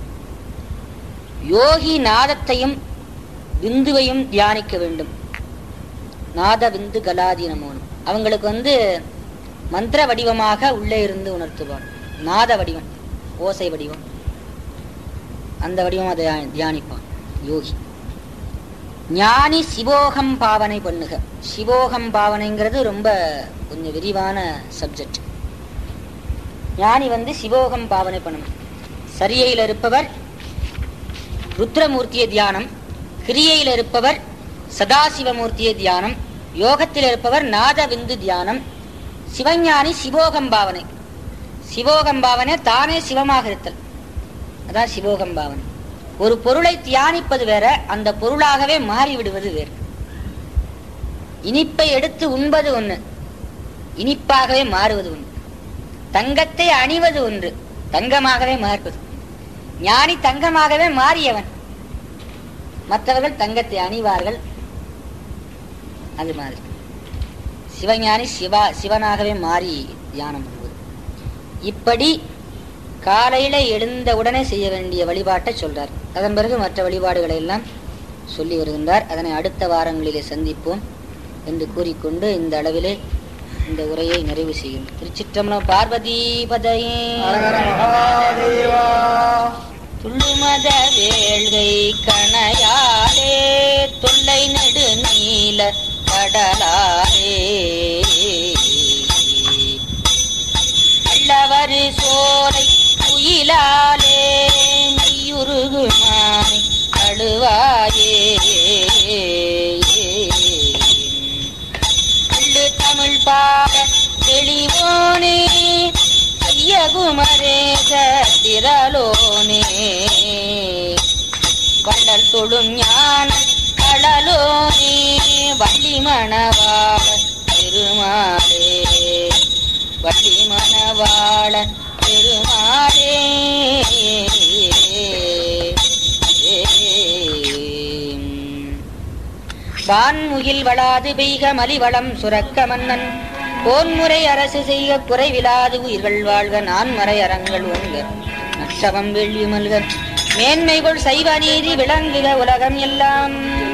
Speaker 1: யோகி நாதத்தையும் விந்துவையும் தியானிக்க வேண்டும் நாத விந்து கலாதீனமோனும் அவங்களுக்கு வந்து மந்திர வடிவமாக உள்ளே இருந்து உணர்த்துவான் நாத வடிவம் ஓசை வடிவம் அந்த வடிவம் அதை தியானிப்பான் யோகி ஞானி சிவோகம் பாவனை பண்ணுக சிவோகம் பாவனைங்கிறது ரொம்ப கொஞ்சம் விரிவான சப்ஜெக்ட் ஞானி வந்து சிவோகம் பாவனை பண்ணணும் சரியையில் இருப்பவர் ருத்ரமூர்த்திய தியானம் கிரியையில் இருப்பவர் சதாசிவமூர்த்திய தியானம் யோகத்தில் இருப்பவர் நாத விந்து தியானம் சிவஞானி சிவோகம் பாவனை சிவோகம் பாவனை தானே சிவமாக இருத்தல் அதான் சிவோகம் பாவனை ஒரு பொருளை தியானிப்பது வேற அந்த பொருளாகவே மாறி விடுவது வேறு இனிப்பை எடுத்து உண்பது ஒண்ணு இனிப்பாகவே மாறுவது ஒன்று தங்கத்தை அணிவது ஒன்று தங்கமாகவே மாறுவது ஞானி தங்கமாகவே மாறியவன் மற்றவர்கள் தங்கத்தை அணிவார்கள் அது மாதிரி சிவஞானி சிவா சிவனாகவே மாறி தியானம் பண்ணுவது இப்படி காலையில எழுந்த உடனே செய்ய வேண்டிய வழிபாட்டை சொல்றார் அதன் பிறகு மற்ற வழிபாடுகளை எல்லாம் சொல்லி வருகின்றார் அதனை அடுத்த வாரங்களிலே சந்திப்போம் என்று கூறிக்கொண்டு இந்த அளவிலே இந்த உரையை நிறைவு செய்யும் திருச்சிற்றம்பலம் பார்வதி பதையே துள்ளுமத வேள்கை கணையாலே தொல்லை நெடு நீல கடலாலே அல்லவரு சோலை குயிலாலே நெய்யுருகு மானை அழுவாயே அள்ளு தமிழ் பாட தெளிவோனே செய்ய குமரேச திரளோனே வள்ளல் தொழும் ஞான கடலோனே வள்ளி மணவாள பெருமாளே வாழ பெருமாளே வான்முகில் வளாது பெய்க மலிவளம் சுரக்க மன்னன் போன்முறை அரசு செய்க குறைவிலாது உயிர்கள் வாழ்க நான்மறை அறங்கள் ஒங்க நற்றவம் வெள்ளி மல்க மேன்மைகள் சைவ நீதி விளங்குக உலகம் எல்லாம்